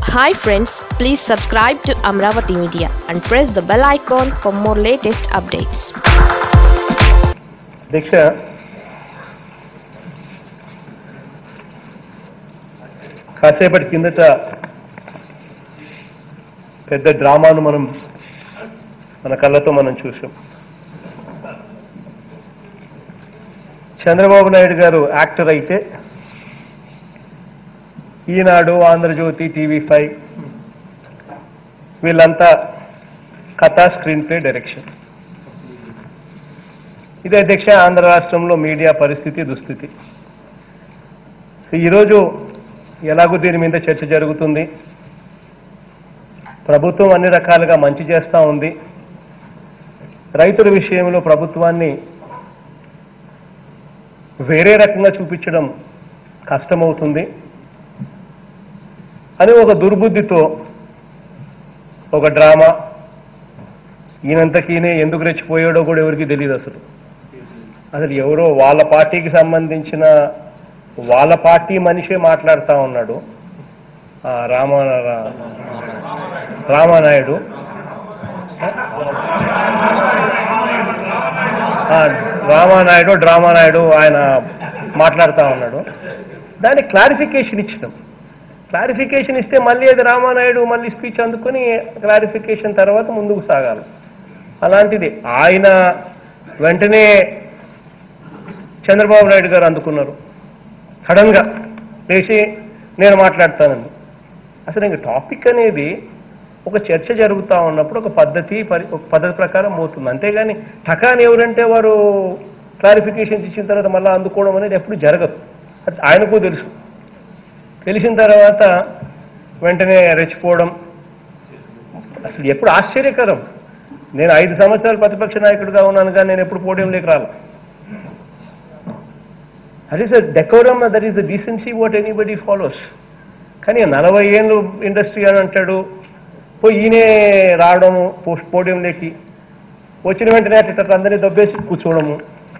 Hi friends please subscribe to Amaravati media and press the bell icon for more latest updates దీక్ష కాసేపటి కిందట పెద్ద డ్రామాను మనం మన కళ్ళతో మనం చూసాం చంద్రబాబు నాయుడు గారు యాక్టర్ అయితే ఈనాడు ఆంధ్రజ్యోతి టీవీ ఫైవ్ వీళ్ళంతా కథా స్క్రీన్ ప్లే డైరెక్షన్ ఇది అధ్యక్ష ఆంధ్ర రాష్ట్రంలో మీడియా పరిస్థితి దుస్థితి సో ఈరోజు ఎలాగో దీని మీద చర్చ జరుగుతుంది ప్రభుత్వం అన్ని రకాలుగా మంచి చేస్తూ ఉంది రైతుల విషయంలో ప్రభుత్వాన్ని వేరే రకంగా చూపించడం కష్టమవుతుంది అని ఒక దుర్బుద్ధితో ఒక డ్రామా ఈయనంతకీనే ఎందుకు రెచ్చిపోయాడో కూడా ఎవరికి తెలియదు అసలు అసలు ఎవరో వాళ్ళ పార్టీకి సంబంధించిన వాళ్ళ పార్టీ మనిషే మాట్లాడుతూ ఉన్నాడు ఆ రామ రా- రామానాయుడు ఆ, రామానాయుడు డ్రామానాయుడు ఆయన మాట్లాడుతూ ఉన్నాడు దానికి క్లారిఫికేషన్ ఇచ్చినాం క్లారిఫికేషన్ ఇస్తే మళ్ళీ అది రామానాయుడు మళ్ళీ స్పీచ్ అందుకొని క్లారిఫికేషన్ తర్వాత ముందుకు సాగాలి అలాంటిది ఆయన వెంటనే చంద్రబాబు నాయుడు గారు అందుకున్నారు సడన్గా లేచి నేను మాట్లాడతానండి అసలు ఇంక టాపిక్ అనేది ఒక చర్చ జరుగుతూ ఉన్నప్పుడు ఒక పద్ధతి పరి ఒక పద్ధతి ప్రకారం పోతుంది అంతేగాని టకాని ఎవరంటే వారు క్లారిఫికేషన్స్ ఇచ్చిన తర్వాత మళ్ళీ అందుకోవడం అనేది ఎప్పుడు జరగదు అది ఆయనకు తెలుసు తెలిసిన తర్వాత వెంటనే రెచ్చిపోవడం అసలు ఎప్పుడు ఆశ్చర్యకరం నేను ఐదు సంవత్సరాలు ప్రతిపక్ష నాయకుడిగా ఉన్నాను కానీ నేను ఎప్పుడు పోడియంలోకి రాలి that is a decorum that is the decency what anybody follows కానీ నలభై ఏళ్ళు ఇండస్ట్రీ అని అంటాడు పోయి ఈయనే రావడము పోస్ట్ పోడియంలోకి వచ్చిన వెంటనే అట్లా అందరినీ దొబ్బేసి కూర్చోవడము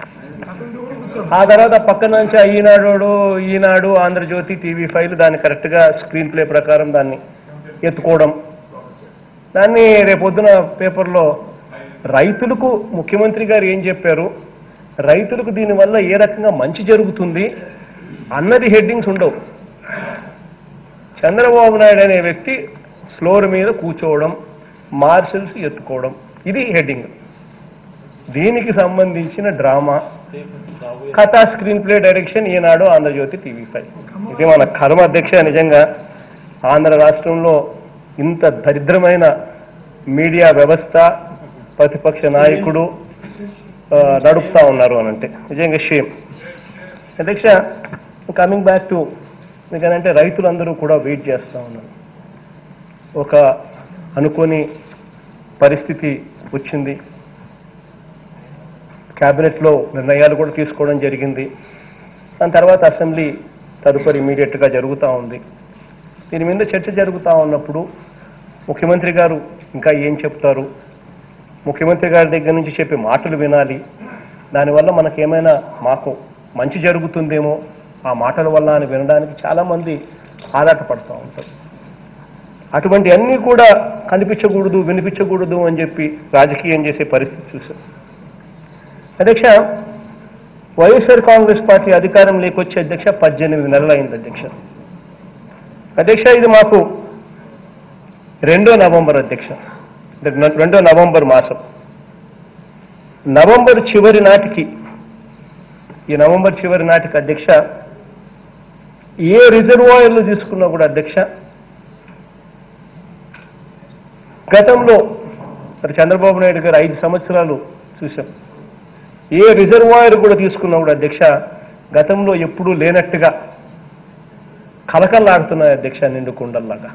ఆ తర్వాత పక్కన నుంచి ఆ ఈనాడు ఈనాడు ఆంధ్రజ్యోతి టీవీ ఫైవ్ దాన్ని కరెక్ట్గా స్క్రీన్ ప్లే ప్రకారం దాన్ని ఎత్తుకోవడం దాన్ని రేపొద్దున పేపర్లో రైతులకు ముఖ్యమంత్రి గారు ఏం చెప్పారు రైతులకు దీనివల్ల ఏ రకంగా మంచి జరుగుతుంది అన్నది హెడ్డింగ్స్ ఉండవు చంద్రబాబు నాయుడు అనే వ్యక్తి ఫ్లోర్ మీద కూర్చోవడం మార్షల్స్ ఎత్తుకోవడం ఇది హెడ్డింగ్ దీనికి సంబంధించిన డ్రామా కథా screen play direction Eenadu Andhrajyothi TV five ఇది మన కర్మ అధ్యక్ష నిజంగా ఆంధ్ర రాష్ట్రంలో ఇంత దరిద్రమైన మీడియా వ్యవస్థ ప్రతిపక్ష నాయకుడు ఆ, నడుపుతా ఉన్నారు అని అంటే నిజంగా షేమ్ అధ్యక్ష కమింగ్ బ్యాక్ టు ఎందుకంటే రైతులందరూ కూడా వెయిట్ చేస్తూ ఉన్నారు ఒక అనుకోని పరిస్థితి వచ్చింది క్యాబినెట్లో నిర్ణయాలు కూడా తీసుకోవడం జరిగింది దాని తర్వాత అసెంబ్లీ తదుపరి ఇమీడియట్గా జరుగుతూ ఉంది దీని మీద చర్చ జరుగుతూ ఉన్నప్పుడు ముఖ్యమంత్రి గారు ఇంకా ఏం చెప్తారు ముఖ్యమంత్రి గారి దగ్గర నుంచి చెప్పే మాటలు వినాలి దానివల్ల మనకేమైనా మాకు మంచి జరుగుతుందేమో ఆ మాటల వల్ల అని వినడానికి చాలామంది ఆరాటపడుతూ ఉంటారు అటువంటి అన్నీ కూడా కనిపించకూడదు వినిపించకూడదు అని చెప్పి రాజకీయం చేసే పరిస్థితి చూసాం అధ్యక్ష వైఎస్ఆర్ కాంగ్రెస్ పార్టీ అధికారం లేకొచ్చే అధ్యక్ష పద్దెనిమిది నెలలు అయింది అధ్యక్ష అధ్యక్ష ఇది మాకు రెండో నవంబర్ అధ్యక్ష అంటే న- రెండో నవంబర్ మాసం నవంబర్ చివరి నాటికి ఈ నవంబర్ చివరి నాటికి అధ్యక్ష ఏ రిజర్వాయర్లు తీసుకున్నా కూడా అధ్యక్ష గతంలో మరి చంద్రబాబు నాయుడు గారు ఐదు సంవత్సరాలు చూశాం ఏ రిజర్వాయర్ కూడా తీసుకున్నా కూడా అధ్యక్ష గతంలో ఎప్పుడూ లేనట్టుగా కలకల్లాడుతున్నాయి అధ్యక్ష నిండు కుండల్లాగా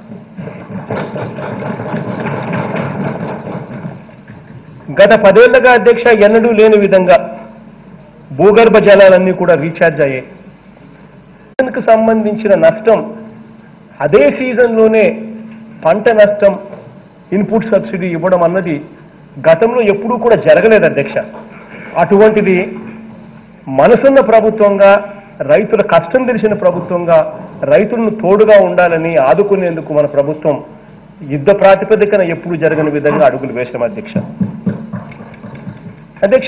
గత పదేళ్లుగా అధ్యక్ష ఎన్నడూ లేని విధంగా భూగర్భ జలాలన్నీ కూడా రీఛార్జ్ అయ్యాయి సీజన్కు సంబంధించిన నష్టం అదే సీజన్లోనే పంట నష్టం ఇన్పుట్ సబ్సిడీ ఇవ్వడం అన్నది గతంలో ఎప్పుడూ కూడా జరగలేదు అధ్యక్ష అటువంటిది మనసున్న ప్రభుత్వంగా రైతుల కష్టం తెలిసిన ప్రభుత్వంగా రైతులను తోడుగా ఉండాలని ఆదుకునేందుకు మన ప్రభుత్వం యుద్ధ ప్రాతిపదికన ఎప్పుడు జరగని విధంగా అడుగులు వేసాం అధ్యక్ష అధ్యక్ష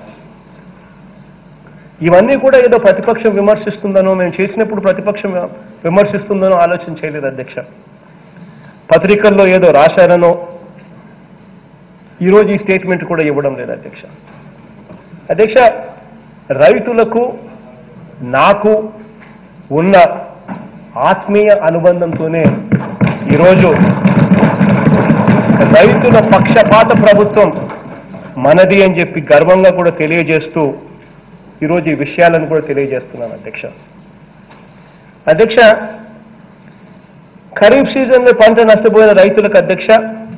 ఇవన్నీ కూడా ఏదో ప్రతిపక్షం విమర్శిస్తుందనో మేము చేసినప్పుడు ప్రతిపక్షం విమర్శిస్తుందనో ఆలోచన చేయలేదు అధ్యక్ష పత్రికల్లో ఏదో రాశారనో ఈరోజు ఈ స్టేట్మెంట్ కూడా ఇవ్వడం లేదు అధ్యక్ష అధ్యక్ష రైతులకు నాకు ఉన్న ఆత్మీయ అనుబంధంతోనే ఈరోజు రైతుల పక్షపాత ప్రభుత్వం మనది అని చెప్పి గర్వంగా కూడా తెలియజేస్తూ ఈరోజు ఈ విషయాలను కూడా తెలియజేస్తున్నాను అధ్యక్ష అధ్యక్ష ఖరీఫ్ సీజన్లో పంట నష్టపోయిన రైతులకు అధ్యక్ష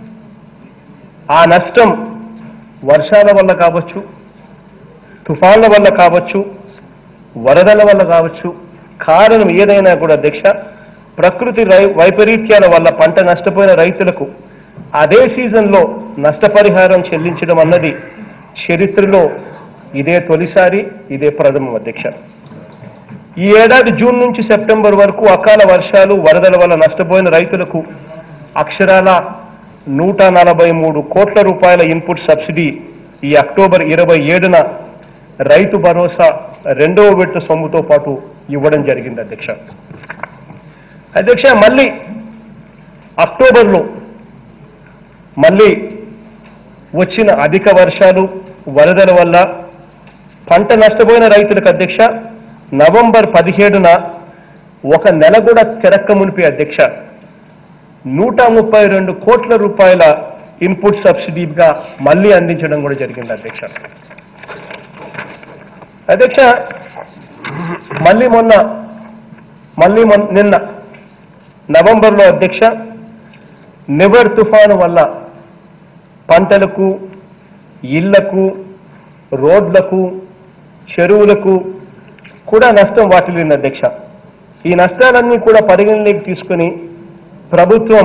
ఆ నష్టం వర్షాల వల్ల కావచ్చు తుఫాన్ల వల్ల కావచ్చు వరదల వల్ల కావచ్చు కారణం ఏదైనా కూడా అధ్యక్ష ప్రకృతి రై- వైపరీత్యాల వల్ల పంట నష్టపోయిన రైతులకు అదే సీజన్లో నష్టపరిహారం చెల్లించడం అన్నది చరిత్రలో ఇదే తొలిసారి ఇదే ప్రథమం అధ్యక్ష ఈ ఏడాది జూన్ నుంచి సెప్టెంబర్ వరకు అకాల వర్షాలు వరదల వల్ల నష్టపోయిన రైతులకు అక్షరాల నూట నలభై మూడు కోట్ల రూపాయల ఇన్పుట్ సబ్సిడీ ఈ అక్టోబర్ ఇరవై ఏడున రైతు భరోసా రెండవ విడత సొమ్ముతో పాటు ఇవ్వడం జరిగింది అధ్యక్ష అధ్యక్ష మళ్ళీ అక్టోబర్లో మళ్ళీ వచ్చిన అధిక వర్షాలు వరదల వల్ల పంట నష్టపోయిన రైతులకు అధ్యక్ష నవంబర్ పదిహేడున ఒక నెల కూడా తిరక్క మునిపి అధ్యక్ష నూట ముప్పై రెండు కోట్ల రూపాయల ఇన్పుట్ సబ్సిడీగా మళ్ళీ అందించడం కూడా జరిగింది అధ్యక్ష అధ్యక్ష మళ్ళీ మొన్న మళ్ళీ మొన్న నిన్న నవంబర్లో అధ్యక్ష నివర్ తుఫాను వల్ల పంటలకు ఇళ్లకు రోడ్లకు చెరువులకు కూడా నష్టం వాటిల్లింది అధ్యక్ష ఈ నష్టాలన్నీ కూడా పరిగణలోకి తీసుకుని ప్రభుత్వం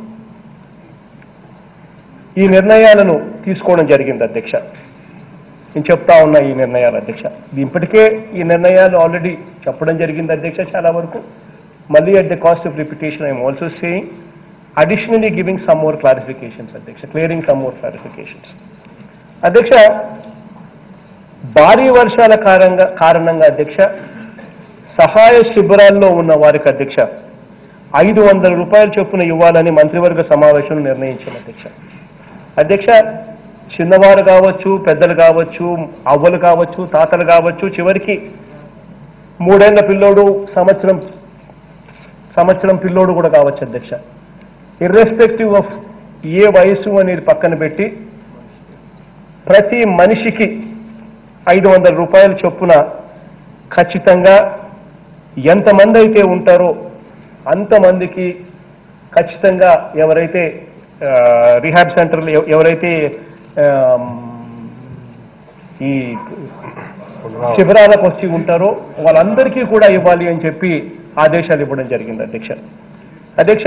ఈ నిర్ణయాలను తీసుకోవడం జరిగింది అధ్యక్ష నేను చెప్తా ఉన్నా ఈ నిర్ణయాలు అధ్యక్ష ఇప్పటికే ఈ నిర్ణయాలు ఆల్రెడీ చెప్పడం జరిగింది అధ్యక్ష చాలా వరకు మళ్ళీ at the cost of repetition I'm also saying additionally giving some more clarifications అధ్యక్ష క్లియరింగ్ సమ్ మోర్ క్లారిఫికేషన్స్ అధ్యక్ష భారీ వర్షాల కారణంగా కారణంగా అధ్యక్ష సహాయ శిబిరాల్లో ఉన్న వారికి అధ్యక్ష ఐదు వందల రూపాయల చొప్పున ఇవ్వాలని మంత్రివర్గ సమావేశంలో నిర్ణయించాం అధ్యక్ష అధ్యక్ష చిన్నవారు కావచ్చు పెద్దలు కావచ్చు అవ్వలు కావచ్చు తాతలు కావచ్చు చివరికి మూడేళ్ల పిల్లోడు సంవత్సరం సంవత్సరం పిల్లోడు కూడా కావచ్చు అధ్యక్ష ఇర్రెస్పెక్టివ్ ఆఫ్ ఏ వయసు అనేది పక్కన పెట్టి ప్రతి మనిషికి ఐదు వందల రూపాయల చొప్పున ఖచ్చితంగా ఎంతమంది అయితే ఉంటారో అంతమందికి ఖచ్చితంగా ఎవరైతే ఆ, రిహాబ్ సెంటర్లు ఎవ- ఎవరైతే ఆమ్, ఈ శిబిరాలకు వచ్చి ఉంటారో వాళ్ళందరికీ కూడా ఇవ్వాలి అని చెప్పి ఆదేశాలు ఇవ్వడం జరిగింది అధ్యక్ష అధ్యక్ష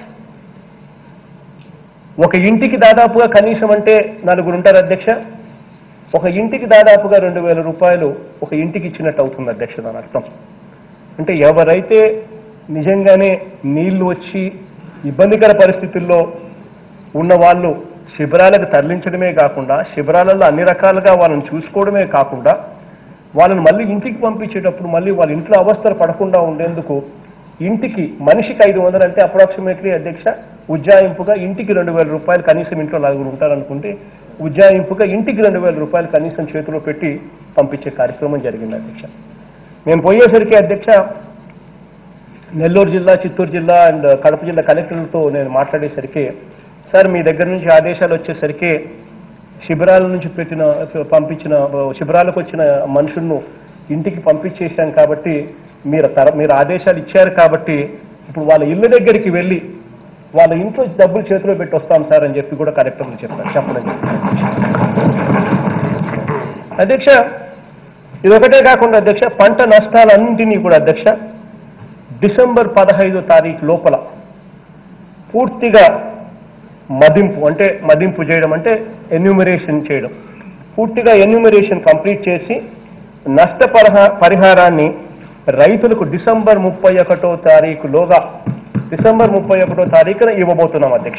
ఒక ఇంటికి దాదాపుగా కనీసం అంటే నలుగురు ఉంటారు అధ్యక్ష ఒక ఇంటికి దాదాపుగా రెండు వేల రూపాయలు ఒక ఇంటికి ఇచ్చినట్టు అవుతుంది అధ్యక్ష దాని అర్థం అంటే ఎవరైతే నిజంగానే నీళ్లు వచ్చి ఇబ్బందికర పరిస్థితుల్లో ఉన్న వాళ్ళు శిబిరాలకు తరలించడమే కాకుండా శిబిరాలలో అన్ని రకాలుగా వాళ్ళని చూసుకోవడమే కాకుండా వాళ్ళని మళ్ళీ ఇంటికి పంపించేటప్పుడు మళ్ళీ వాళ్ళ ఇంట్లో అవస్థలు పడకుండా ఉండేందుకు ఇంటికి మనిషికి ఐదు వందలు అంటే అప్రాక్సిమేట్లీ అధ్యక్ష ఉజ్జాయింపుగా ఇంటికి రెండు వేల రూపాయలు కనీసం ఇంట్లో నలుగురు ఉంటారనుకుంటే ఉజ్జాయింపుగా ఇంటికి రెండు వేల రూపాయలు కనీసం చేతిలో పెట్టి పంపించే కార్యక్రమం జరిగింది అధ్యక్ష మేము పోయేసరికి అధ్యక్ష నెల్లూరు జిల్లా చిత్తూరు జిల్లా అండ్ కడప జిల్లా కలెక్టర్లతో నేను మాట్లాడేసరికి సార్ మీ దగ్గర నుంచి ఆదేశాలు వచ్చేసరికి శిబిరాల నుంచి పెట్టిన పంపించిన శిబిరాలకు వచ్చిన మనుషులను ఇంటికి పంపించేశాం కాబట్టి మీరు తర మీరు ఆదేశాలు ఇచ్చారు కాబట్టి ఇప్పుడు వాళ్ళ ఇల్లు దగ్గరికి వెళ్ళి వాళ్ళ ఇంట్లో డబ్బులు చేతిలో పెట్టి వస్తాం సార్ అని చెప్పి కూడా కలెక్టర్లు చెప్పారు చెప్పడం జరిగింది. అధ్యక్ష ఇదొకటే కాకుండా అధ్యక్ష పంట నష్టాలన్నింటినీ కూడా అధ్యక్ష డిసెంబర్ పదహైదో తారీఖు లోపల పూర్తిగా మదింపు అంటే మదింపు చేయడం అంటే ఎన్యూమరేషన్ చేయడం పూర్తిగా ఎన్యూమరేషన్ కంప్లీట్ చేసి నష్ట పరిహా- పరిహారాన్ని రైతులకు డిసెంబర్ ముప్పై ఒకటో తారీఖులోగా డిసెంబర్ ముప్పై ఒకటో తారీఖున ఇవ్వబోతున్నాం అధ్యక్ష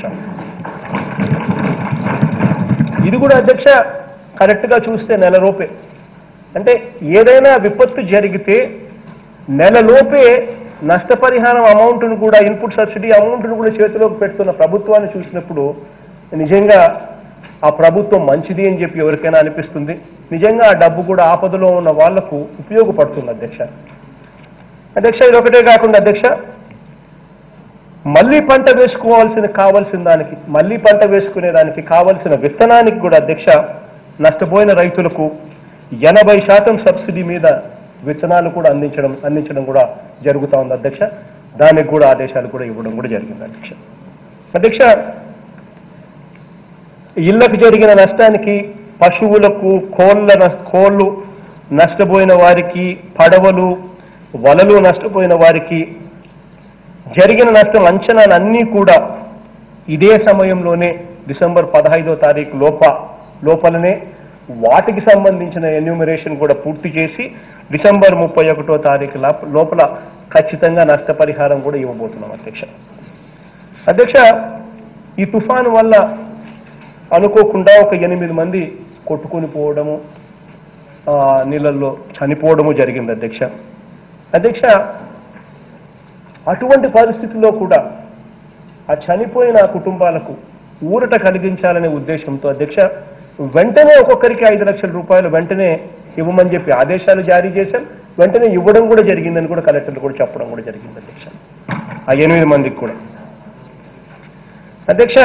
ఇది కూడా అధ్యక్ష కరెక్ట్ గా చూస్తే నెలలోపే అంటే ఏదైనా విపత్తు జరిగితే నెలలోపే నష్టపరిహారం అమౌంట్ను కూడా ఇన్పుట్ సబ్సిడీ అమౌంట్ను కూడా చేతిలోకి పెడుతున్న ప్రభుత్వాన్ని చూసినప్పుడు నిజంగా ఆ ప్రభుత్వం మంచిది అని చెప్పి ఎవరికైనా అనిపిస్తుంది నిజంగా ఆ డబ్బు కూడా ఆపదలో ఉన్న వాళ్లకు ఉపయోగపడుతుంది అధ్యక్ష అధ్యక్ష ఇది ఒకటే కాకుండా అధ్యక్ష మళ్ళీ పంట వేసుకోవాల్సిన కావాల్సిన దానికి మళ్ళీ పంట వేసుకునే దానికి కావలసిన విత్తనానికి కూడా అధ్యక్ష నష్టపోయిన రైతులకు ఎనభై శాతం సబ్సిడీ మీద విత్తనాలు కూడా అందించడం అందించడం కూడా జరుగుతా ఉంది అధ్యక్ష దానికి కూడా ఆదేశాలు కూడా ఇవ్వడం కూడా జరిగింది అధ్యక్ష అధ్యక్ష ఇళ్లకు జరిగిన నష్టానికి పశువులకు కోళ్ళ నష్- కోళ్ళు నష్టపోయిన వారికి పడవలు వలలు నష్టపోయిన వారికి జరిగిన నష్టం అంచనాలన్నీ కూడా ఇదే సమయంలోనే డిసెంబర్ పదహైదో తారీఖు లోప లోపలనే వాటికి సంబంధించిన ఎన్యూమరేషన్ కూడా పూర్తి చేసి డిసెంబర్ ముప్పై ఒకటో తారీఖు లోప- లోపల ఖచ్చితంగా నష్టపరిహారం కూడా ఇవ్వబోతున్నాం అధ్యక్ష అధ్యక్ష ఈ తుఫాను వల్ల అనుకోకుండా ఒక ఎనిమిది మంది కొట్టుకొని పోవడము ఆ, నీళ్ళల్లో చనిపోవడము జరిగింది అధ్యక్ష అధ్యక్ష అటువంటి పరిస్థితుల్లో కూడా ఆ చనిపోయిన ఆ కుటుంబాలకు ఊరట కలిగించాలనే ఉద్దేశంతో అధ్యక్ష వెంటనే ఒక్కొక్కరికి ఐదు లక్షల రూపాయలు వెంటనే ఇవ్వమని చెప్పి ఆదేశాలు జారీ చేశాం వెంటనే ఇవ్వడం కూడా జరిగిందని కూడా కలెక్టర్లు కూడా చెప్పడం కూడా జరిగింది అధ్యక్ష ఆ ఎనిమిది మందికి కూడా అధ్యక్ష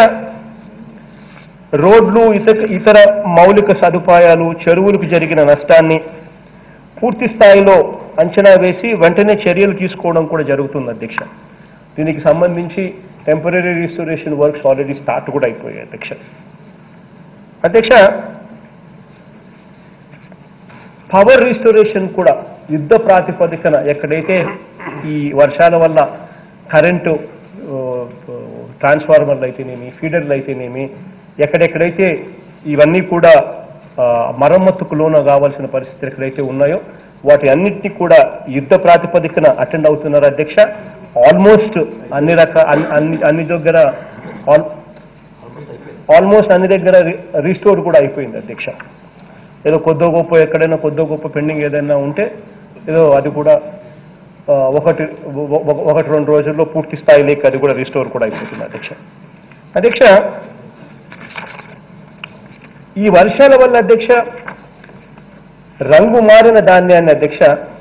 రోడ్లు ఇతర ఇతర మౌలిక సదుపాయాలు చెరువులకు జరిగిన నష్టాన్ని పూర్తి స్థాయిలో అంచనా వేసి వెంటనే చర్యలు తీసుకోవడం కూడా జరుగుతుంది అధ్యక్ష దీనికి సంబంధించి temporary restoration works already start కూడా అయిపోయాయి అధ్యక్ష అధ్యక్ష పవర్ రిస్టోరేషన్ కూడా యుద్ధ ప్రాతిపదికన ఎక్కడైతే ఈ వర్షాల వల్ల కరెంటు ఆ, ట్రాన్స్ఫార్మర్లు అయితేనేమి ఫీడర్లు అయితేనేమి ఎక్కడెక్కడైతే ఇవన్నీ కూడా ఆ, మరమ్మతుకు లోన కావాల్సిన పరిస్థితులు ఎక్కడైతే ఉన్నాయో వాటి అన్నింటినీ కూడా యుద్ధ ప్రాతిపదికన అటెండ్ అవుతున్నారు అధ్యక్ష ఆల్మోస్ట్ అన్ని రక అన్ని- అన్ని అన్ని దగ్గర ఆల్ ఆల్మోస్ట్ అన్ని దగ్గర రీస్టోర్ కూడా అయిపోయింది అధ్యక్ష ఏదో కొద్దో గొప్ప ఎక్కడైనా కొద్దో గొప్ప పెండింగ్ ఏదైనా ఉంటే ఏదో అది కూడా ఆ, ఒకటి ఒ- ఒ- ఒకటి రెండు రోజుల్లో పూర్తి స్థాయిలోకి అది కూడా రిస్టోర్ కూడా అయిపోతుంది అధ్యక్ష అధ్యక్ష ఈ వర్షాల వల్ల అధ్యక్ష రంగు మారిన ధాన్యాన్ని అధ్యక్ష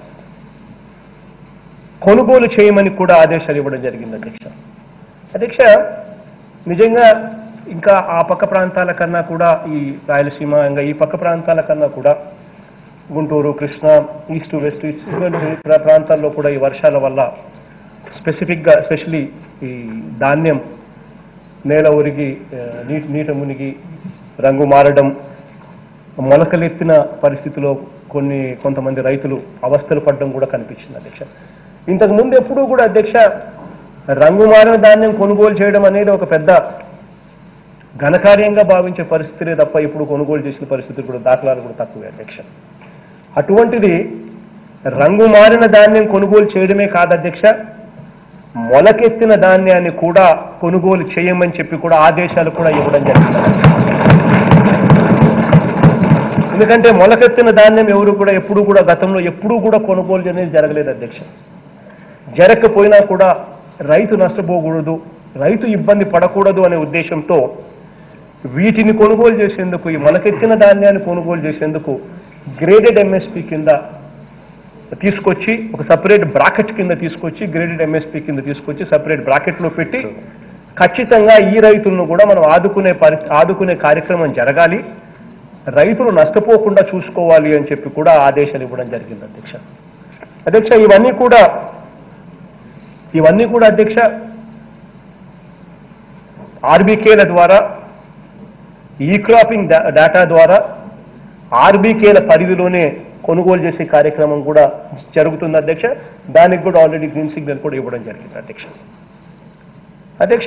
కొనుగోలు చేయమని కూడా ఆదేశాలు ఇవ్వడం జరిగింది అధ్యక్ష అధ్యక్ష నిజంగా ఇంకా ఆ పక్క ప్రాంతాల కన్నా కూడా ఈ రాయలసీమ ఇంకా ఈ పక్క ప్రాంతాల కన్నా కూడా Guntur Krishna east west east ఇతర ప్రాంతాల్లో కూడా ఈ వర్షాల వల్ల స్పెసిఫిక్గా ఎస్పెషలీ ఈ ధాన్యం నేల ఒరిగి ఆ, నీటి నీట మునిగి రంగు మారడం మొలకలెత్తిన పరిస్థితిలో కొన్ని కొంతమంది రైతులు అవస్థలు పడడం కూడా కనిపించింది అధ్యక్ష ఇంతకు ముందు ఎప్పుడూ కూడా అధ్యక్ష రంగు మారిన ధాన్యం కొనుగోలు చేయడం అనేది ఒక పెద్ద ఘనకార్యంగా భావించే పరిస్థితులే తప్ప ఇప్పుడు కొనుగోలు చేసిన పరిస్థితులు కూడా దాఖలాలు కూడా తక్కువే అధ్యక్ష అటువంటిది రంగు మారిన ధాన్యం కొనుగోలు చేయడమే కాదు అధ్యక్ష మొలకెత్తిన ధాన్యాన్ని కూడా కొనుగోలు చేయమని చెప్పి కూడా ఆదేశాలు కూడా ఇవ్వడం జరిగింది ఎందుకంటే మొలకెత్తిన ధాన్యం ఎవరు కూడా ఎప్పుడు కూడా గతంలో ఎప్పుడూ కూడా కొనుగోలు అనేది జరగలేదు అధ్యక్ష జరగకపోయినా కూడా రైతు నష్టపోకూడదు రైతు ఇబ్బంది పడకూడదు అనే ఉద్దేశంతో వీటిని కొనుగోలు చేసేందుకు ఈ మొలకెత్తిన ధాన్యాన్ని కొనుగోలు చేసేందుకు గ్రేడెడ్ ఎంఎస్పి కింద తీసుకొచ్చి ఒక సపరేట్ బ్రాకెట్ కింద తీసుకొచ్చి గ్రేడెడ్ ఎంఎస్పి కింద తీసుకొచ్చి సపరేట్ బ్రాకెట్లో పెట్టి ఖచ్చితంగా ఈ రైతులను కూడా మనం ఆదుకునే పరి ఆదుకునే కార్యక్రమం జరగాలి రైతులు నష్టపోకుండా చూసుకోవాలి అని చెప్పి కూడా ఆదేశాలు ఇవ్వడం జరిగింది అధ్యక్ష అధ్యక్ష ఇవన్నీ కూడా ఇవన్నీ కూడా అధ్యక్ష ఆర్బీకేల ద్వారా ఈ క్రాపింగ్ డా- డేటా ద్వారా ఆర్బీకేల పరిధిలోనే కొనుగోలు చేసే కార్యక్రమం కూడా జరుగుతుంది అధ్యక్ష దానికి కూడా ఆల్రెడీ గ్రీన్ సిగ్నల్ కూడా ఇవ్వడం జరిగింది అధ్యక్ష అధ్యక్ష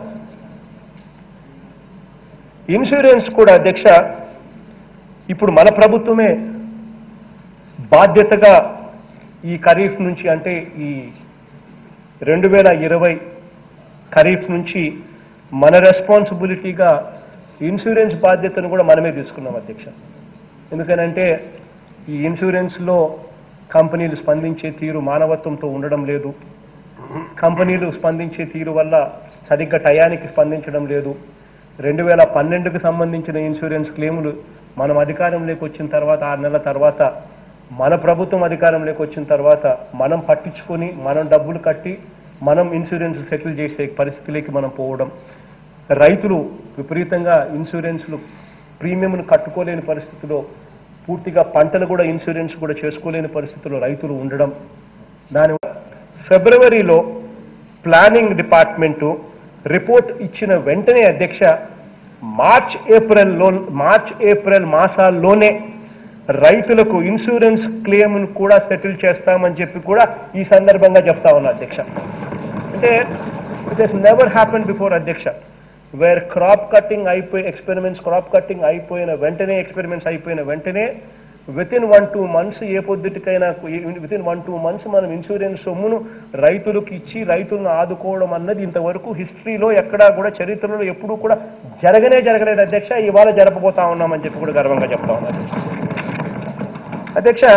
ఇన్సూరెన్స్ కూడా అధ్యక్ష ఇప్పుడు మన ప్రభుత్వమే బాధ్యతగా ఈ ఖరీఫ్ నుంచి అంటే ఈ రెండు వేల ఇరవై ఖరీఫ్ నుంచి మన రెస్పాన్సిబిలిటీగా ఇన్సూరెన్స్ బాధ్యతను కూడా మనమే తీసుకున్నాం అధ్యక్ష ఎందుకనంటే ఈ ఇన్సూరెన్స్లో కంపెనీలు స్పందించే తీరు మానవత్వంతో ఉండడం లేదు కంపెనీలు స్పందించే తీరు వల్ల సరిగ్గా టయానికి స్పందించడం లేదు రెండు వేల పన్నెండుకు సంబంధించిన ఇన్సూరెన్స్ క్లెయిములు మనం అధికారంలోకి వచ్చిన తర్వాత ఆరు నెలల తర్వాత మన ప్రభుత్వం అధికారంలోకి వచ్చిన తర్వాత మనం పట్టించుకొని మనం డబ్బులు కట్టి మనం ఇన్సూరెన్స్ సెటిల్ చేసే పరిస్థితిలోకి మనం పోవడం రైతులు విపరీతంగా ఇన్సూరెన్స్లు ప్రీమియంను కట్టుకోలేని పరిస్థితిలో పూర్తిగా పంటలు కూడా ఇన్సూరెన్స్ కూడా చేసుకోలేని పరిస్థితిలో రైతులు ఉండడం దాని ఫిబ్రవరిలో ప్లానింగ్ డిపార్ట్మెంటు రిపోర్ట్ ఇచ్చిన వెంటనే అధ్యక్ష మార్చ్ ఏప్రిల్లో మార్చ్ ఏప్రిల్ మాసాల్లోనే రైతులకు ఇన్సూరెన్స్ క్లెయిమ్ను కూడా సెటిల్ చేస్తామని చెప్పి కూడా ఈ సందర్భంగా చెప్తా ఉన్నా అధ్యక్ష అంటే it has never happen before అధ్యక్ష వేర్ క్రాప్ కట్టింగ్ అయిపోయి ఎక్స్పెరిమెంట్స్ క్రాప్ కట్టింగ్ అయిపోయిన వెంటనే ఎక్స్పెరిమెంట్స్ అయిపోయిన వెంటనే within one two months ఏ పొద్దుటికైనా within one two months మనం ఇన్సూరెన్స్ సొమ్మును రైతులకు ఇచ్చి రైతులను ఆదుకోవడం అన్నది ఇంతవరకు హిస్టరీలో ఎక్కడా కూడా చరిత్రలో ఎప్పుడూ కూడా జరగనే జరగలేదు అధ్యక్ష ఇవాళ జరపబోతా ఉన్నామని చెప్పి కూడా గర్వంగా చెప్తా ఉన్నాను అధ్యక్ష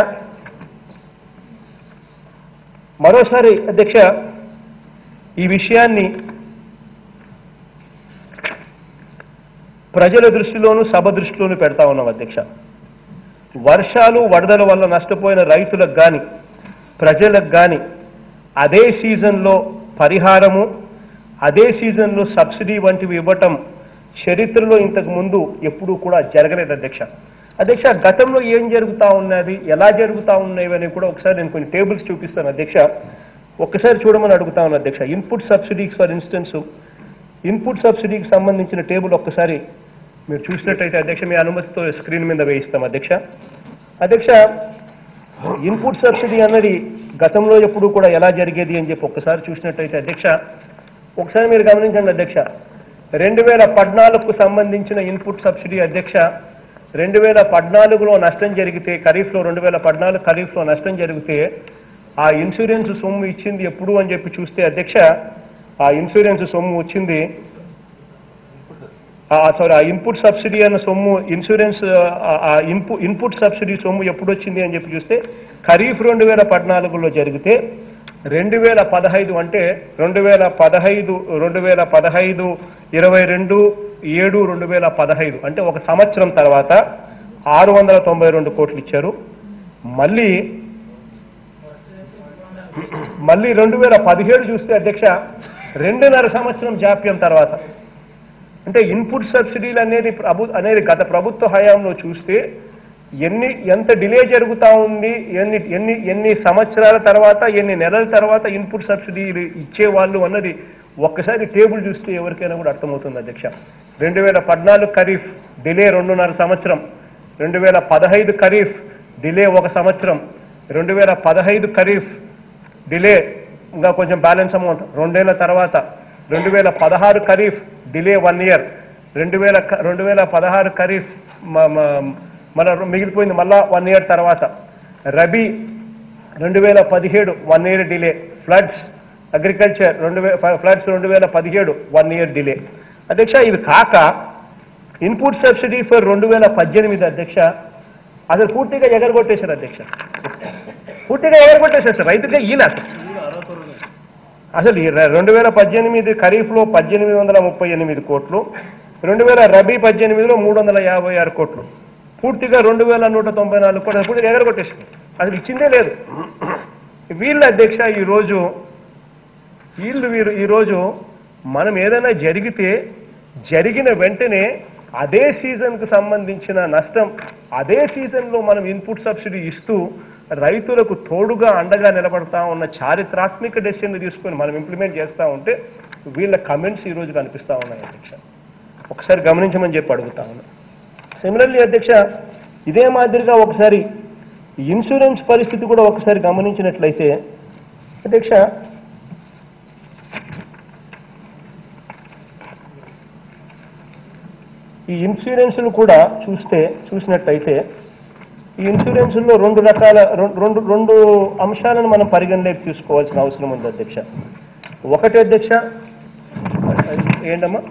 మరోసారి అధ్యక్ష ఈ విషయాన్ని ప్రజల దృష్టిలోనూ సభ దృష్టిలోనూ పెడతా ఉన్నాం అధ్యక్ష వర్షాలు వరదల వల్ల నష్టపోయిన రైతులకు కానీ ప్రజలకు కానీ అదే సీజన్లో పరిహారము అదే సీజన్లో సబ్సిడీ వంటివి ఇవ్వటం చరిత్రలో ఇంతకు ముందు ఎప్పుడూ కూడా జరగలేదు అధ్యక్ష అధ్యక్ష గతంలో ఏం జరుగుతా ఉన్నది ఎలా జరుగుతా ఉన్నాయి అని కూడా ఒకసారి నేను కొన్ని టేబుల్స్ చూపిస్తాను అధ్యక్ష ఒక్కసారి చూడమని అడుగుతా ఉన్నాను అధ్యక్ష input subsidies for instance input సబ్సిడీకి సంబంధించిన టేబుల్ ఒక్కసారి మీరు చూసినట్టయితే అధ్యక్ష మీ అనుమతితో స్క్రీన్ మీద వేయిస్తాం అధ్యక్ష అధ్యక్ష ఇన్పుట్ సబ్సిడీ అన్నది గతంలో ఎప్పుడు కూడా ఎలా జరిగేది అని చెప్పి ఒక్కసారి చూసినట్టయితే అధ్యక్ష ఒకసారి మీరు గమనించండి అధ్యక్ష రెండు వేల పద్నాలుగుకు సంబంధించిన ఇన్పుట్ సబ్సిడీ అధ్యక్ష రెండు వేల పద్నాలుగులో నష్టం జరిగితే ఖరీఫ్లో రెండు వేల పద్నాలుగు ఖరీఫ్లో నష్టం జరిగితే ఆ ఇన్సూరెన్స్ సొమ్ము ఇచ్చింది ఎప్పుడు అని చెప్పి చూస్తే అధ్యక్ష ఆ ఇన్సూరెన్స్ సొమ్ము వచ్చింది సారీ ఆ ఇన్పుట్ సబ్సిడీ అన్న సొమ్ము ఇన్సూరెన్స్ ఆ- ఆ ఇన్పు ఇన్పుట్ సబ్సిడీ సొమ్ము ఎప్పుడు వచ్చింది అని చెప్పి చూస్తే ఖరీఫ్ రెండు వేల పద్నాలుగులో జరిగితే రెండు వేల పదహైదు అంటే రెండు వేల పదహైదు రెండు వేల పదహైదు ఇరవై రెండు ఏడు రెండు వేల పదహైదు అంటే ఒక సంవత్సరం తర్వాత ఆరు వందల తొంభై రెండు కోట్లు ఇచ్చారు మళ్ళీ మళ్ళీ రెండు వేల పదిహేడు చూస్తే అధ్యక్ష రెండున్నర సంవత్సరం జాప్యం తర్వాత అంటే ఇన్పుట్ సబ్సిడీలు అనేది ప్రభు అనేది గత ప్రభుత్వ హయాంలో చూస్తే ఎన్ని ఎంత డిలే జరుగుతా ఉంది ఎన్ని ఎన్ని ఎన్ని సంవత్సరాల తర్వాత ఎన్ని నెలల తర్వాత ఇన్పుట్ సబ్సిడీలు ఇచ్చేవాళ్ళు అన్నది ఒక్కసారి టేబుల్ చూస్తే ఎవరికైనా కూడా అర్థమవుతుంది అధ్యక్ష రెండు వేల పద్నాలుగు ఖరీఫ్ డిలే రెండున్నర సంవత్సరం రెండు వేల పదహైదు ఖరీఫ్ డిలే ఒక సంవత్సరం రెండు వేల పదహైదు ఖరీఫ్ డిలే ఇంకా కొంచెం బ్యాలెన్స్ అమౌంట్ రెండేళ్ల తర్వాత రెండు వేల పదహారు ఖరీఫ్ డిలే వన్ ఇయర్ రెండు వేల క- రెండు వేల పదహారు ఖరీఫ్ మ- మ- మన మిగిలిపోయింది మళ్ళా వన్ ఇయర్ తర్వాత రబీ రెండు వేల పదిహేడు one year delay floods agriculture రెండు వే ఫ్లడ్స్ రెండు వేల పదిహేడు వన్ ఇయర్ డిలే అధ్యక్ష ఇది కాక ఇన్పుట్ సబ్సిడీ ఫర్ రెండు వేల పద్దెనిమిది అధ్యక్ష అసలు పూర్తిగా ఎగరగొట్టేశారు అధ్యక్ష పూర్తిగా ఎగరగొట్టేశారు సార్ రైతుగా ఈయన అసలు. అసలు ఈ రె- రెండు వేల పద్దెనిమిది ఖరీఫ్లో పద్దెనిమిది వందల ముప్పై ఎనిమిది కోట్లు రెండు వేల రబీ పద్దెనిమిదిలో మూడు వందల యాభై ఆరు కోట్లు పూర్తిగా రెండు వేల నూట తొంభై నాలుగు కోట్లు పూర్తిగా ఎగరగొట్టేసింది అసలు ఇచ్చిందే లేదు వీళ్ళ అధ్యక్ష ఈరోజు వీళ్ళు వీరు ఈరోజు మనం ఏదైనా జరిగితే జరిగిన వెంటనే అదే సీజన్కు సంబంధించిన నష్టం అదే సీజన్లో మనం ఇన్పుట్ సబ్సిడీ ఇస్తూ రైతులకు తోడుగా అండగా నిలబడతా ఉన్న చారిత్రాత్మక డెసిషన్ తీసుకొని మనం ఇంప్లిమెంట్ చేస్తూ ఉంటే వీళ్ళ కమెంట్స్ ఈరోజు కనిపిస్తూ ఉన్నాయి అధ్యక్ష ఒకసారి గమనించమని చెప్పి అడుగుతా ఉన్నా సిమిలర్లీ అధ్యక్ష ఇదే మాదిరిగా ఒకసారి ఇన్సూరెన్స్ పరిస్థితి కూడా ఒకసారి గమనించినట్లయితే అధ్యక్ష ఈ ఇన్సూరెన్స్లు కూడా చూస్తే చూసినట్టయితే ఈ ఇన్సూరెన్స్ లో రెండు రకాల రెం- రెండు రెండు అంశాలను మనం పరిగణలోకి తీసుకోవాల్సిన అవసరం ఉంది అధ్యక్ష ఒకటి అధ్యక్ష ఏంటమ్మా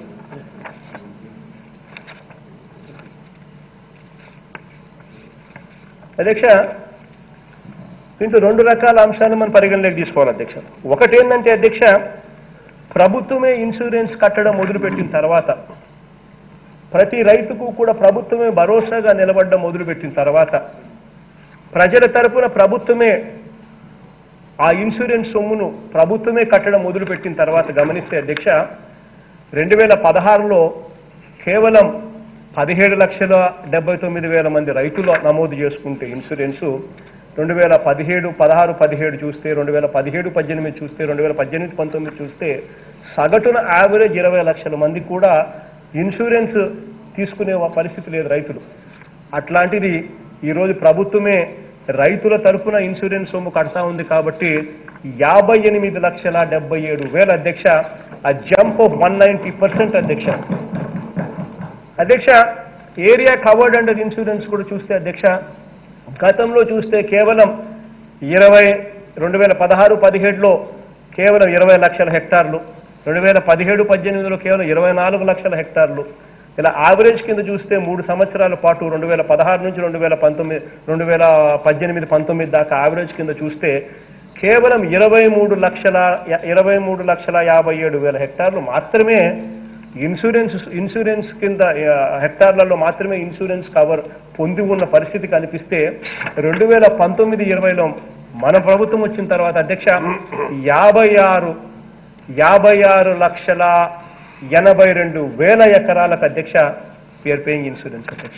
అధ్యక్ష దీంట్లో రెండు రకాల అంశాలను మనం పరిగణలోకి తీసుకోవాలి అధ్యక్ష ఒకటి ఏంటంటే అధ్యక్ష ప్రభుత్వమే ఇన్సూరెన్స్ కట్టడం మొదలుపెట్టిన తర్వాత ప్రతి రైతుకు కూడా ప్రభుత్వమే భరోసాగా నిలబడడం మొదలుపెట్టిన తర్వాత ప్రజల తరపున ప్రభుత్వమే ఆ ఇన్సూరెన్స్ సొమ్మును ప్రభుత్వమే కట్టడం మొదలుపెట్టిన తర్వాత గమనిస్తే అధ్యక్ష రెండు వేల పదహారులో కేవలం పదిహేడు లక్షల డెబ్బై తొమ్మిది వేల మంది రైతులు నమోదు చేసుకుంటే ఇన్సూరెన్సు రెండు వేల పదిహేడు పదహారు పదిహేడు చూస్తే రెండు వేల పదిహేడు పద్దెనిమిది చూస్తే రెండు వేల పద్దెనిమిది పంతొమ్మిది చూస్తే సగటున యావరేజ్ ఇరవై లక్షల మంది కూడా ఇన్సూరెన్స్ తీసుకునే పరిస్థితి లేదు రైతులు అట్లాంటిది ఈరోజు ప్రభుత్వమే రైతుల తరపున ఇన్సూరెన్స్ సొమ్ము కడతా ఉంది కాబట్టి యాభై ఎనిమిది లక్షల డెబ్బై ఏడు వేల అధ్యక్ష ఆ jump of one ninety percent అధ్యక్ష అధ్యక్ష ఏరియా కవర్డ్ అండర్ ఇన్సూరెన్స్ కూడా చూస్తే అధ్యక్ష గతంలో చూస్తే కేవలం ఇరవై రెండు వేల పదహారు పదిహేడులో కేవలం ఇరవై లక్షల హెక్టార్లు రెండు వేల పదిహేడు పద్దెనిమిదిలో కేవలం ఇరవై నాలుగు లక్షల హెక్టార్లు ఇలా యావరేజ్ కింద చూస్తే మూడు సంవత్సరాల పాటు రెండు వేల పదహారు నుంచి రెండు వేల పంతొమ్మిది రెండు వేల పద్దెనిమిది పంతొమ్మిది దాకా యావరేజ్ కింద చూస్తే కేవలం ఇరవై మూడు లక్షల ఇరవై మూడు లక్షల యాభై ఏడు వేల హెక్టార్లు మాత్రమే ఇన్సూరెన్స్ ఇన్సూరెన్స్ కింద ఆ, హెక్టార్లలో మాత్రమే ఇన్సూరెన్స్ కవర్ పొంది ఉన్న పరిస్థితి కనిపిస్తే రెండు వేల పంతొమ్మిది ఇరవైలో మన ప్రభుత్వం వచ్చిన తర్వాత అధ్యక్ష యాభై ఆరు యాభై ఆరు లక్షల ఎనభై రెండు వేల ఎకరాలకు అధ్యక్ష పేర్ పేయింగ్ ఇన్సూరెన్స్ అధ్యక్ష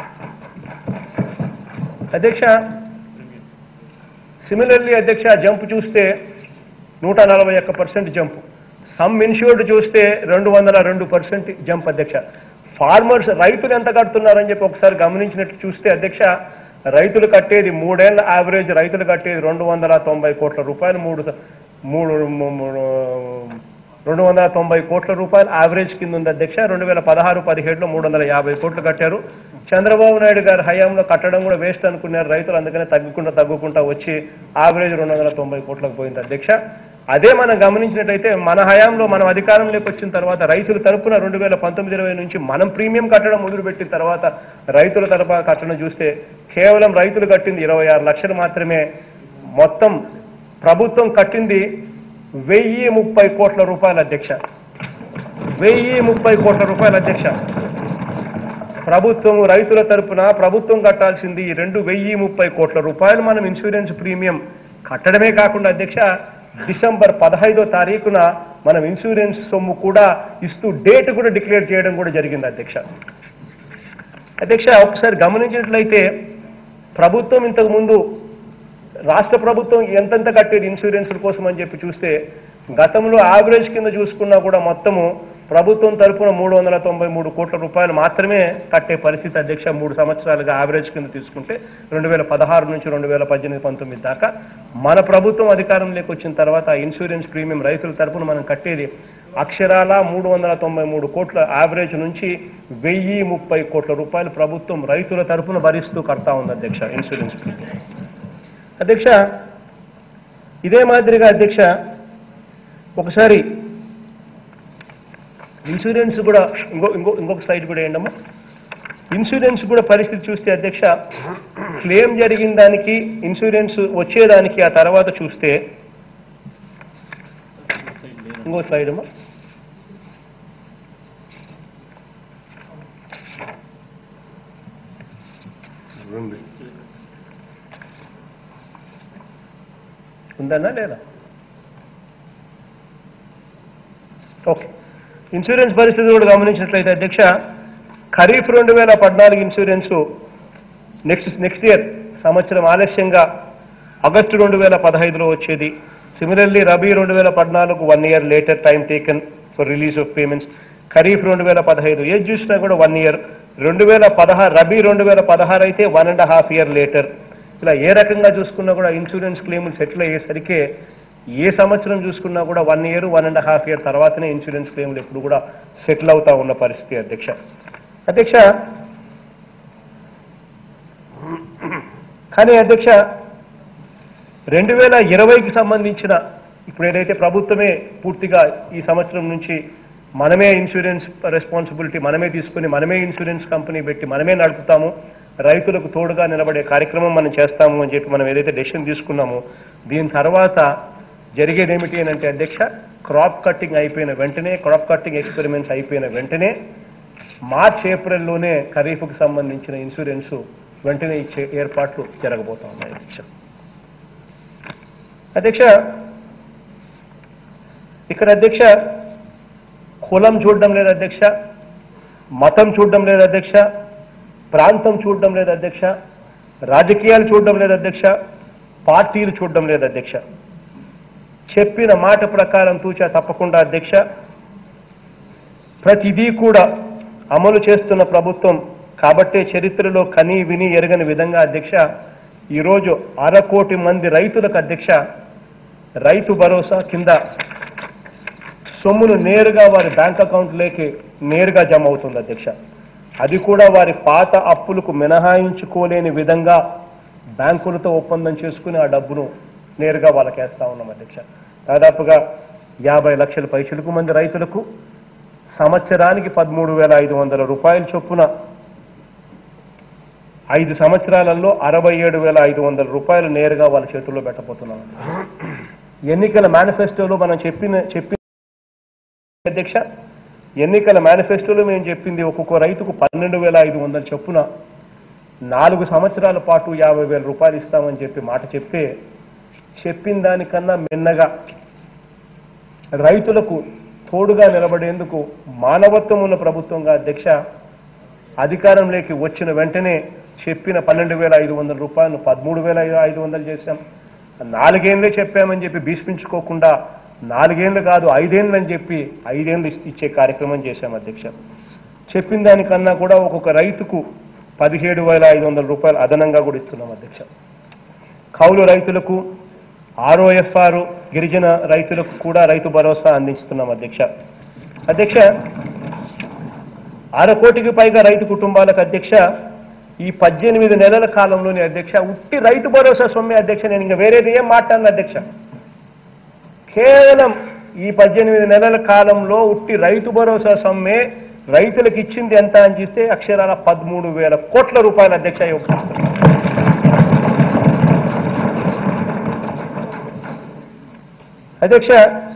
అధ్యక్ష సిమిలర్లీ అధ్యక్ష జంప్ చూస్తే నూట నలభై ఒక్క పర్సెంట్ జంప్ సమ్ ఇన్ష్యూర్డ్ చూస్తే రెండు వందల రెండు పర్సెంట్ జంప్ అధ్యక్ష ఫార్మర్స్ రైతులు ఎంత కడుతున్నారని చెప్పి ఒకసారి గమనించినట్టు చూస్తే అధ్యక్ష రైతులు కట్టేది మూడేళ్ల యావరేజ్ రైతులు కట్టేది రెండు వందల తొంభై కోట్ల రూపాయలు మూడు స- మూడు మూ- మూడు రెండు వందల తొంభై కోట్ల రూపాయలు యావరేజ్ కింద ఉంది అధ్యక్ష రెండు వేల పదహారు పదిహేడులో మూడు వందల యాభై కోట్లు కట్టారు చంద్రబాబు నాయుడు గారి హయాంలో కట్టడం కూడా వేస్ట్ అనుకున్నారు రైతులు అందుకనే తగ్గుకుంటా తగ్గుకుంటా వచ్చి యావరేజ్ రెండు వందల తొంభై కోట్లకు పోయింది అధ్యక్ష అదే మనం గమనించినట్టయితే మన హయాంలో మనం అధికారంలోకి వచ్చిన తర్వాత రైతుల తరపున రెండు వేల పంతొమ్మిది ఇరవై నుంచి మనం ప్రీమియం కట్టడం మొదలుపెట్టిన తర్వాత రైతుల తరపున కట్టడం చూస్తే కేవలం రైతులు కట్టింది ఇరవై ఆరు లక్షలు మాత్రమే మొత్తం ప్రభుత్వం కట్టింది వెయ్యి ముప్పై కోట్ల రూపాయల అధ్యక్ష వెయ్యి ముప్పై కోట్ల రూపాయల అధ్యక్ష ప్రభుత్వం రైతుల తరపున ప్రభుత్వం కట్టాల్సింది ఈ రెండు వెయ్యి ముప్పై కోట్ల రూపాయలు మనం ఇన్సూరెన్స్ ప్రీమియం కట్టడమే కాకుండా అధ్యక్ష డిసెంబర్ పదహైదో తారీఖున మనం ఇన్సూరెన్స్ సొమ్ము కూడా ఇస్తూ డేట్ కూడా డిక్లేర్ చేయడం కూడా జరిగింది అధ్యక్ష అధ్యక్ష ఒకసారి గమనించినట్లయితే ప్రభుత్వం ఇంతకు ముందు రాష్ట్ర ప్రభుత్వం ఎంతెంత కట్టేది ఇన్సూరెన్స్ల కోసం అని చెప్పి చూస్తే గతంలో యావరేజ్ కింద చూసుకున్నా కూడా మొత్తము ప్రభుత్వం తరపున మూడు వందల తొంభై మూడు కోట్ల రూపాయలు మాత్రమే కట్టే పరిస్థితి అధ్యక్ష మూడు సంవత్సరాలుగా యావరేజ్ కింద తీసుకుంటే రెండు వేల పదహారు నుంచి రెండు వేల పద్దెనిమిది పంతొమ్మిది దాకా మన ప్రభుత్వం అధికారంలోకి వచ్చిన తర్వాత ఆ ఇన్సూరెన్స్ ప్రీమియం రైతుల తరపున మనం కట్టేది అక్షరాల మూడు వందల తొంభై మూడు కోట్ల యావరేజ్ నుంచి వెయ్యి ముప్పై కోట్ల రూపాయలు ప్రభుత్వం రైతుల తరపున భరిస్తూ కడతా ఉంది అధ్యక్ష ఇన్సూరెన్స్ ప్రీమియం అధ్యక్ష ఇదే మాదిరిగా అధ్యక్ష ఒకసారి ఇన్సూరెన్స్ కూడా ఇంకో ఇంకో ఇంకొక సైడ్ కూడా ఏంటమ్మా ఇన్సూరెన్స్ కూడా పరిస్థితి చూస్తే అధ్యక్ష క్లెయిమ్ జరిగిన దానికి ఇన్సూరెన్స్ వచ్చేదానికి ఆ తర్వాత చూస్తే ఇంకో స్లైడ్ అమ్మా ఉంది ఉందన్నా లేదా ఓకే ఇన్సూరెన్స్ పరిస్థితి కూడా గమనించినట్లయితే అధ్యక్ష ఖరీఫ్ రెండు వేల పద్నాలుగు ఇన్సూరెన్స్ నెక్స్ట్ నెక్స్ట్ ఇయర్ సంవత్సరం ఆలస్యంగా ఆగస్టు రెండు వేల పదహైదులో వచ్చేది సిమిలర్లీ రబీ రెండు వేల పద్నాలుగు one year later time taken for release of payments kharif రెండు వేల పదహైదు ఏది చూసినా కూడా వన్ ఇయర్ రెండు వేల పదహారు రబీ రెండు వేల పదహారు అయితే one and half year later ఇలా ఏ రకంగా చూసుకున్నా కూడా ఇన్సూరెన్స్ క్లెయిములు సెటిల్ అయ్యేసరికి ఏ సంవత్సరం చూసుకున్నా కూడా one year one and half year తర్వాతనే ఇన్సూరెన్స్ క్లెయిములు ఎప్పుడు కూడా సెటిల్ అవుతా ఉన్న పరిస్థితి అధ్యక్ష అధ్యక్ష కానీ అధ్యక్ష రెండు వేల ఇరవైకి సంబంధించిన ఇప్పుడు ఏదైతే ప్రభుత్వమే పూర్తిగా ఈ సంవత్సరం నుంచి మనమే ఇన్సూరెన్స్ రెస్పాన్సిబిలిటీ మనమే తీసుకుని మనమే ఇన్సూరెన్స్ కంపెనీ పెట్టి మనమే నడుపుతాము రైతులకు తోడుగా నిలబడే కార్యక్రమం మనం చేస్తాము అని చెప్పి మనం ఏదైతే డెసిషన్ తీసుకున్నామో దీని తర్వాత జరిగేది ఏమిటి అని అంటే అధ్యక్ష క్రాప్ కట్టింగ్ అయిపోయిన వెంటనే క్రాప్ కట్టింగ్ ఎక్స్పెరిమెంట్స్ అయిపోయిన వెంటనే మార్చ్ ఏప్రిల్లోనే ఖరీఫ్కు సంబంధించిన ఇన్సూరెన్స్ వెంటనే ఇచ్చే ఏర్పాట్లు జరగబోతా ఉన్నాయి అధ్యక్ష అధ్యక్ష ఇక్కడ అధ్యక్ష కులం చూడడం లేదు అధ్యక్ష మతం చూడడం లేదు అధ్యక్ష ప్రాంతం చూడడం లేదు అధ్యక్ష రాజకీయాలు చూడడం లేదు అధ్యక్ష పార్టీలు చూడడం లేదు అధ్యక్ష చెప్పిన మాట ప్రకారం తూచా తప్పకుండా అధ్యక్ష ప్రతిదీ కూడా అమలు చేస్తున్న ప్రభుత్వం కాబట్టే చరిత్రలో కని విని ఎరగని విధంగా అధ్యక్ష ఈరోజు అరకోటి మంది రైతులకు అధ్యక్ష రైతు భరోసా కింద సొమ్మును నేరుగా వారి బ్యాంక్ అకౌంట్లోకి నేరుగా జమ అవుతుంది అధ్యక్ష అది కూడా వారి పాత అప్పులకు మినహాయించుకోలేని విధంగా బ్యాంకులతో ఒప్పందం చేసుకుని ఆ డబ్బును నేరుగా వాళ్ళకి వేస్తా ఉన్నాం అధ్యక్ష దాదాపుగా యాభై లక్షల పైసలకు మంది రైతులకు సంవత్సరానికి పదమూడు వేల ఐదు వందల రూపాయల చొప్పున ఐదు సంవత్సరాలలో అరవై ఏడు వేల ఐదు వందల రూపాయలు నేరుగా వాళ్ళ చేతుల్లో పెట్టబోతున్నాం ఎన్నికల మేనిఫెస్టోలో మనం చెప్పిన చెప్పిన అధ్యక్ష ఎన్నికల మేనిఫెస్టోలో మేము చెప్పింది ఒక్కొక్క రైతుకు పన్నెండు వేల ఐదు వందల చొప్పున నాలుగు సంవత్సరాల పాటు యాభై వేల రూపాయలు ఇస్తామని చెప్పి మాట చెప్తే చెప్పిన దానికన్నా మిన్నగా రైతులకు తోడుగా నిలబడేందుకు మానవత్వం ఉన్న ప్రభుత్వంగా అధ్యక్ష అధికారంలోకి వచ్చిన వెంటనే చెప్పిన పన్నెండు వేల ఐదు వందల రూపాయలు పదమూడు వేల ఐదు వందలు చేశాం నాలుగేళ్లే చెప్పామని చెప్పి భీష్మించుకోకుండా నాలుగేళ్లు కాదు ఐదేళ్ళు అని చెప్పి ఐదేళ్లు ఇస్- ఇచ్చే కార్యక్రమం చేశాం అధ్యక్ష చెప్పిన దానికన్నా కూడా ఒక్కొక్క రైతుకు పదిహేడు వేల ఐదు వందల రూపాయలు అదనంగా కూడా ఇస్తున్నాం అధ్యక్ష కౌలు రైతులకు ఆర్ఓఎఫ్ఆర్ గిరిజన రైతులకు కూడా రైతు భరోసా అందిస్తున్నాం అధ్యక్ష అధ్యక్ష అర కోటికి పైగా రైతు కుటుంబాలకు అధ్యక్ష ఈ పద్దెనిమిది నెలల కాలంలోని అధ్యక్ష ఉట్టి రైతు భరోసా సొమ్మె అధ్యక్ష నేను ఇంకా వేరేది ఏం మాట్లాడను అధ్యక్ష కేవలం ఈ పద్దెనిమిది నెలల కాలంలో ఉట్టి రైతు భరోసా సొమ్మే రైతులకు ఇచ్చింది ఎంత అని చూస్తే అక్షరాల పదమూడు వేల కోట్ల రూపాయల అధ్యక్ష ఈ ఒక్క సంవత్సరం. అధ్యక్ష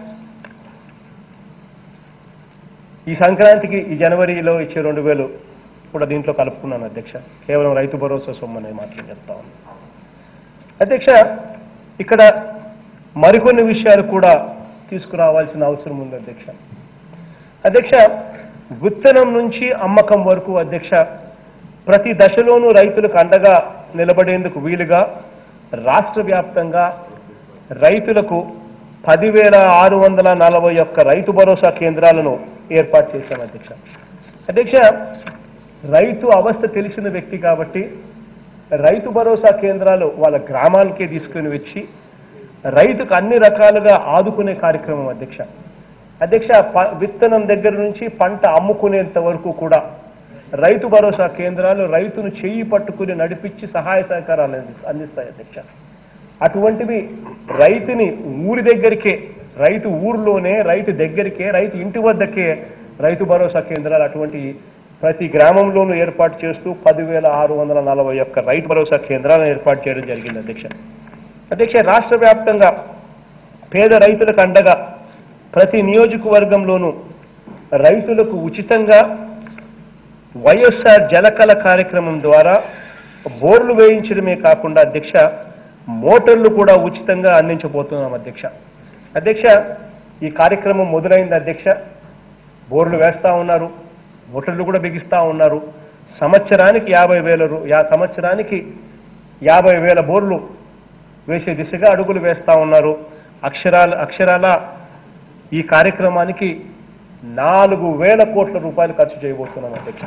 ఈ సంక్రాంతికి ఈ జనవరిలో ఇచ్చే రెండు వేలు కూడా దీంట్లో కలుపుకున్నాను అధ్యక్ష కేవలం రైతు భరోసా సొమ్ము అనే మాటలు చెప్తా ఉన్నాను అధ్యక్ష ఇక్కడ మరికొన్ని విషయాలు కూడా తీసుకురావాల్సిన అవసరం ఉంది అధ్యక్ష అధ్యక్ష విత్తనం నుంచి అమ్మకం వరకు అధ్యక్ష ప్రతి దశలోనూ రైతులకు అండగా నిలబడేందుకు వీలుగా రాష్ట్ర వ్యాప్తంగా రైతులకు పదివేల ఆరు వందల నలభై ఒక్క రైతు భరోసా కేంద్రాలను ఏర్పాటు చేశాం అధ్యక్ష అధ్యక్ష రైతు అవస్థ తెలిసిన వ్యక్తి కాబట్టి రైతు భరోసా కేంద్రాలు వాళ్ళ గ్రామాలకే తీసుకుని వచ్చి రైతుకు అన్ని రకాలుగా ఆదుకునే కార్యక్రమం అధ్యక్ష అధ్యక్ష ప- విత్తనం దగ్గర నుంచి పంట అమ్ముకునేంత వరకు కూడా రైతు భరోసా కేంద్రాలు రైతును చెయ్యి పట్టుకుని నడిపించి సహాయ సహకారాలు అంది- అందిస్తాయి అధ్యక్ష అటువంటివి రైతుని ఊరి దగ్గరికే రైతు ఊర్లోనే రైతు దగ్గరికే రైతు ఇంటి వద్దకే రైతు భరోసా కేంద్రాలు అటువంటి ప్రతి గ్రామంలోనూ ఏర్పాటు చేస్తూ పదివేల ఆరు వందల నలభై ఒక్క రైతు భరోసా కేంద్రాలను ఏర్పాటు చేయడం జరిగింది అధ్యక్ష అధ్యక్ష రాష్ట్ర వ్యాప్తంగా పేద రైతులకు అండగా ప్రతి నియోజకవర్గంలోనూ రైతులకు ఉచితంగా వైఎస్ఆర్ జలకళ కార్యక్రమం ద్వారా బోర్లు వేయించడమే కాకుండా అధ్యక్ష మోటార్లు కూడా ఉచితంగా అందించబోతున్నాం అధ్యక్ష అధ్యక్ష ఈ కార్యక్రమం మొదలైంది అధ్యక్ష బోర్లు వేస్తా ఉన్నారు మోటార్లు కూడా బిగిస్తా ఉన్నారు సంవత్సరానికి యాభై వేల రూ- యా సంవత్సరానికి యాభై వేల బోర్లు వేసే దిశగా అడుగులు వేస్తా ఉన్నారు అక్షరాల అక్షరాల ఈ కార్యక్రమానికి నాలుగు వేల కోట్ల రూపాయలు ఖర్చు చేయబోతున్నాం అధ్యక్ష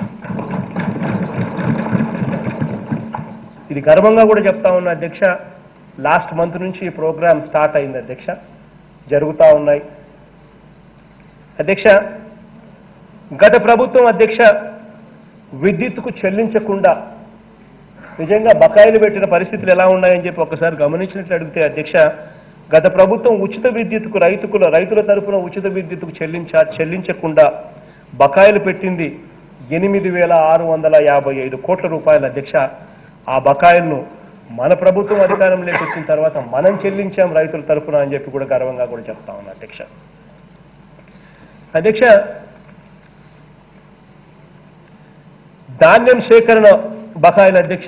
ఇది గర్వంగా కూడా చెప్తా ఉన్నా అధ్యక్ష లాస్ట్ మంత్ నుంచి ఈ ప్రోగ్రామ్ స్టార్ట్ అయింది అధ్యక్ష జరుగుతా ఉన్నాయి అధ్యక్ష గత ప్రభుత్వం అధ్యక్ష విద్యుత్తుకు చెల్లించకుండా నిజంగా బకాయిలు పెట్టిన పరిస్థితులు ఎలా ఉన్నాయని చెప్పి ఒకసారి గమనించినట్లు అడిగితే అధ్యక్ష గత ప్రభుత్వం ఉచిత విద్యుత్కు రైతుకుల రైతుల తరపున ఉచిత విద్యుత్కు చెల్లించ చెల్లించకుండా బకాయిలు పెట్టింది ఎనిమిది వేల ఆరు వందల యాభై ఐదు కోట్ల రూపాయల అధ్యక్ష ఆ బకాయిలను మన ప్రభుత్వం అధికారంలోకి వచ్చిన తర్వాత మనం చెల్లించాం రైతుల తరపున అని చెప్పి కూడా గర్వంగా కూడా చెప్తా ఉన్నా అధ్యక్ష అధ్యక్ష ధాన్యం సేకరణ బకాయిల అధ్యక్ష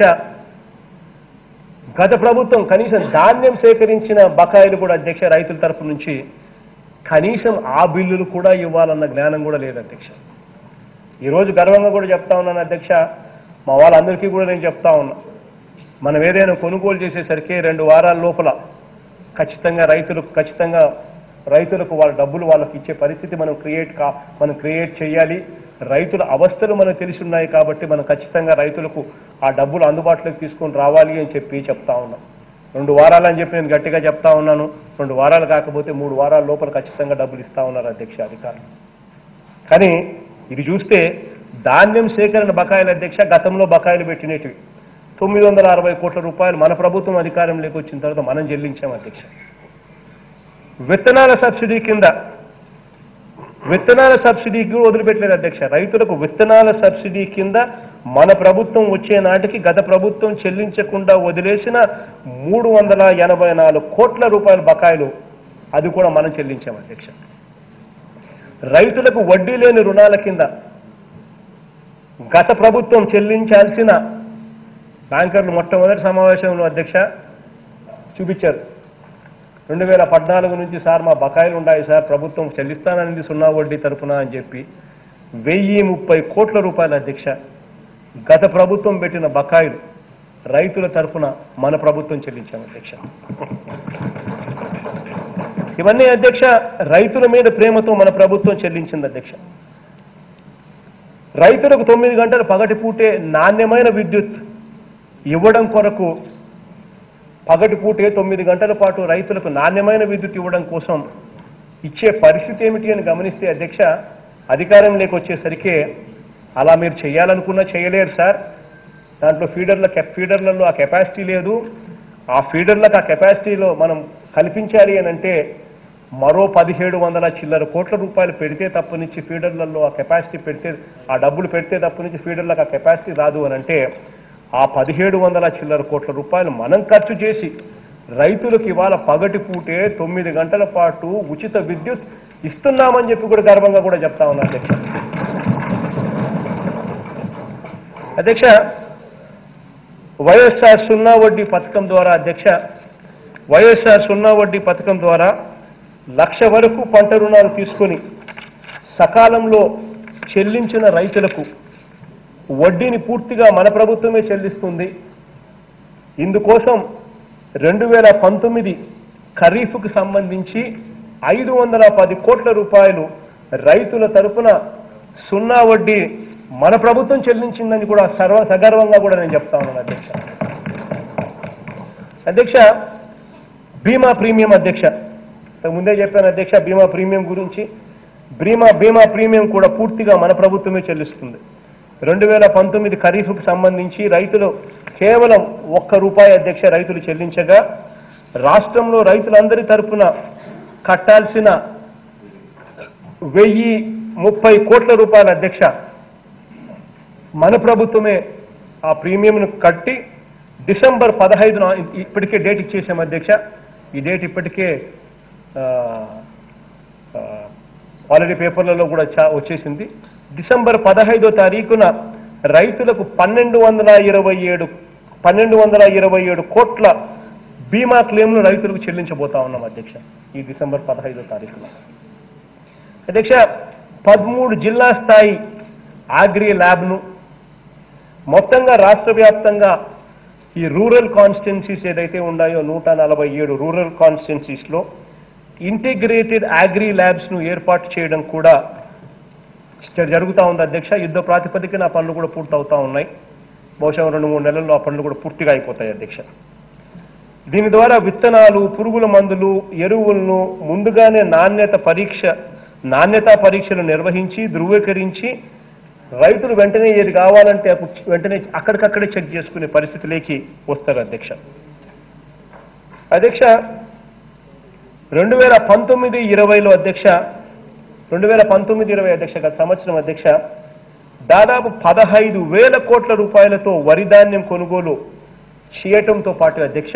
గత ప్రభుత్వం కనీసం ధాన్యం సేకరించిన బకాయిలు కూడా అధ్యక్ష రైతుల తరపు నుంచి కనీసం ఆ బిల్లులు కూడా ఇవ్వాలన్న జ్ఞానం కూడా లేదు అధ్యక్ష ఈరోజు గర్వంగా కూడా చెప్తా ఉన్నాను అధ్యక్ష మా వాళ్ళందరికీ కూడా నేను చెప్తా ఉన్నా మనం ఏదైనా కొనుగోలు చేసేసరికి రెండు వారాల లోపల ఖచ్చితంగా రైతులకు ఖచ్చితంగా రైతులకు వాళ్ళ డబ్బులు వాళ్ళకి ఇచ్చే పరిస్థితి మనం క్రియేట్ కా మనం క్రియేట్ చేయాలి రైతుల అవస్థలు మనకు తెలిసి ఉన్నాయి కాబట్టి మనం ఖచ్చితంగా రైతులకు ఆ డబ్బులు అందుబాటులోకి తీసుకొని రావాలి అని చెప్పి చెప్తా ఉన్నాం రెండు వారాలు అని చెప్పి నేను గట్టిగా చెప్తా ఉన్నాను రెండు వారాలు కాకపోతే మూడు వారాల లోపల ఖచ్చితంగా డబ్బులు ఇస్తా ఉన్నారు అధ్యక్ష అధికారులు కానీ ఇది చూస్తే ధాన్యం సేకరణ బకాయిల అధ్యక్ష గతంలో బకాయిలు పెట్టినటివి తొమ్మిది వందల అరవై కోట్ల రూపాయలు మన ప్రభుత్వం అధికారంలోకి వచ్చిన తర్వాత మనం చెల్లించాం అధ్యక్ష విత్తనాల సబ్సిడీ కింద విత్తనాల సబ్సిడీకి కూడా వదిలిపెట్టలేదు అధ్యక్ష రైతులకు విత్తనాల సబ్సిడీ కింద మన ప్రభుత్వం వచ్చే నాటికి గత ప్రభుత్వం చెల్లించకుండా వదిలేసిన మూడు వందల ఎనభై నాలుగు కోట్ల రూపాయల బకాయిలు అది కూడా మనం చెల్లించాం అధ్యక్ష రైతులకు వడ్డీ లేని రుణాల కింద గత ప్రభుత్వం చెల్లించాల్సిన బ్యాంకర్లు మొట్టమొదటి సమావేశంలో అధ్యక్ష చూపించారు రెండు వేల పద్నాలుగు నుంచి సార్ మా బకాయిలు ఉన్నాయి సార్ ప్రభుత్వం చెల్లిస్తానని సున్నా వడ్డీ తరపున అని చెప్పి వెయ్యి ముప్పై కోట్ల రూపాయల అధ్యక్ష గత ప్రభుత్వం పెట్టిన బకాయిలు రైతుల తరపున మన ప్రభుత్వం చెల్లించాం అధ్యక్ష ఇవన్నీ అధ్యక్ష రైతుల మీద ప్రేమతో మన ప్రభుత్వం చెల్లించింది అధ్యక్ష రైతులకు తొమ్మిది గంటలు పగటిపూటే నాణ్యమైన విద్యుత్ ఇవ్వడం కొరకు పగటిపూటే తొమ్మిది గంటల పాటు రైతులకు నాణ్యమైన విద్యుత్ ఇవ్వడం కోసం ఇచ్చే పరిస్థితి ఏమిటి అని గమనిస్తే అధ్యక్ష అధికారంలోకి వచ్చేసరికి అలా మీరు చేయాలనుకున్నా చేయలేరు సార్ దాంట్లో ఫీడర్ల కె- ఫీడర్లలో ఆ కెపాసిటీ లేదు ఆ ఫీడర్లకు ఆ కెపాసిటీలో మనం కల్పించాలి అని అంటే మరో పదిహేడు వందల చిల్లర కోట్ల రూపాయలు పెడితే తప్పనిచ్చి ఫీడర్లలో ఆ కెపాసిటీ పెడితే ఆ డబ్బులు పెడితే తప్పనిచ్చి ఫీడర్లకు ఆ కెపాసిటీ రాదు అని అంటే ఆ పదిహేడు వందల చిల్లర కోట్ల రూపాయలు మనం ఖర్చు చేసి రైతులకు ఇవాళ పగటి పూటే తొమ్మిది గంటల పాటు ఉచిత విద్యుత్ ఇస్తున్నామని చెప్పి కూడా గర్వంగా కూడా చెప్తా ఉన్నా అధ్యక్ష అధ్యక్ష వైఎస్ఆర్ సున్నా వడ్డీ పథకం ద్వారా అధ్యక్ష వైఎస్ఆర్ సున్నా వడ్డీ పథకం ద్వారా లక్ష వరకు పంట రుణాలు తీసుకొని సకాలంలో చెల్లించిన రైతులకు వడ్డీని పూర్తిగా మన ప్రభుత్వమే చెల్లిస్తుంది ఇందుకోసం రెండు వేల పంతొమ్మిది ఖరీఫ్కు సంబంధించి ఐదు వందల పది కోట్ల రూపాయలు రైతుల తరపున సున్నా వడ్డీ మన ప్రభుత్వం చెల్లించిందని కూడా సర్వ సగర్వంగా కూడా నేను చెప్తా ఉన్నాను అధ్యక్ష అధ్యక్ష బీమా ప్రీమియం అధ్యక్ష ఇంతకు ముందే చెప్పాను అధ్యక్ష బీమా ప్రీమియం గురించి బీమా బీమా ప్రీమియం కూడా పూర్తిగా మన ప్రభుత్వమే చెల్లిస్తుంది రెండు వేల పంతొమ్మిది ఖరీఫ్కు సంబంధించి రైతులు కేవలం ఒక్క రూపాయి అధ్యక్ష రైతులు చెల్లించగా రాష్ట్రంలో రైతులందరి తరపున కట్టాల్సిన వెయ్యి ముప్పై కోట్ల రూపాయల అధ్యక్ష మన ప్రభుత్వమే ఆ ప్రీమియంను కట్టి డిసెంబర్ పదహైదున ఇప్పటికే డేట్ ఇచ్చేసాం అధ్యక్ష ఈ డేట్ ఇప్పటికే ఆల్రెడీ పేపర్లలో కూడా చా- వచ్చేసింది డిసెంబర్ పదహైదో తారీఖున రైతులకు పన్నెండు వందల ఇరవై ఏడు పన్నెండు వందల ఇరవై ఏడు కోట్ల బీమా క్లెయిమ్ను రైతులకు చెల్లించబోతా ఉన్నాం అధ్యక్ష ఈ డిసెంబర్ పదహైదో తారీఖున అధ్యక్ష పదమూడు జిల్లా స్థాయి ఆగ్రి ల్యాబ్ను మొత్తంగా రాష్ట్ర వ్యాప్తంగా ఈ రూరల్ కాన్స్టిట్యున్సీస్ ఏదైతే ఉన్నాయో నూట నలభై ఏడు రూరల్ కాన్స్టిట్యున్సీస్లో ఇంటిగ్రేటెడ్ అగ్రి ల్యాబ్స్ ను ఏర్పాటు చేయడం కూడా జ- జరుగుతా ఉంది అధ్యక్ష యుద్ధ ప్రాతిపదికన ఆ పనులు కూడా పూర్తవుతా ఉన్నాయి బహుశా రెండు మూడు నెలల్లో ఆ పనులు కూడా పూర్తిగా అయిపోతాయి అధ్యక్ష దీని ద్వారా విత్తనాలు పురుగుల మందులు ఎరువులను ముందుగానే నాణ్యత పరీక్ష నాణ్యతా పరీక్షలు నిర్వహించి ధృవీకరించి రైతులు వెంటనే ఏది కావాలంటే అప్పుడు వెంటనే అక్కడికక్కడే చెక్ చేసుకునే పరిస్థితిలోకి వస్తారు అధ్యక్ష అధ్యక్ష రెండు వేల పంతొమ్మిది ఇరవైలో అధ్యక్ష రెండు వేల పంతొమ్మిది ఇరవై అధ్యక్ష గత సంవత్సరం అధ్యక్ష దాదాపు పదహైదు వేల కోట్ల రూపాయలతో వరి ధాన్యం కొనుగోలు చేయటంతో పాటు అధ్యక్ష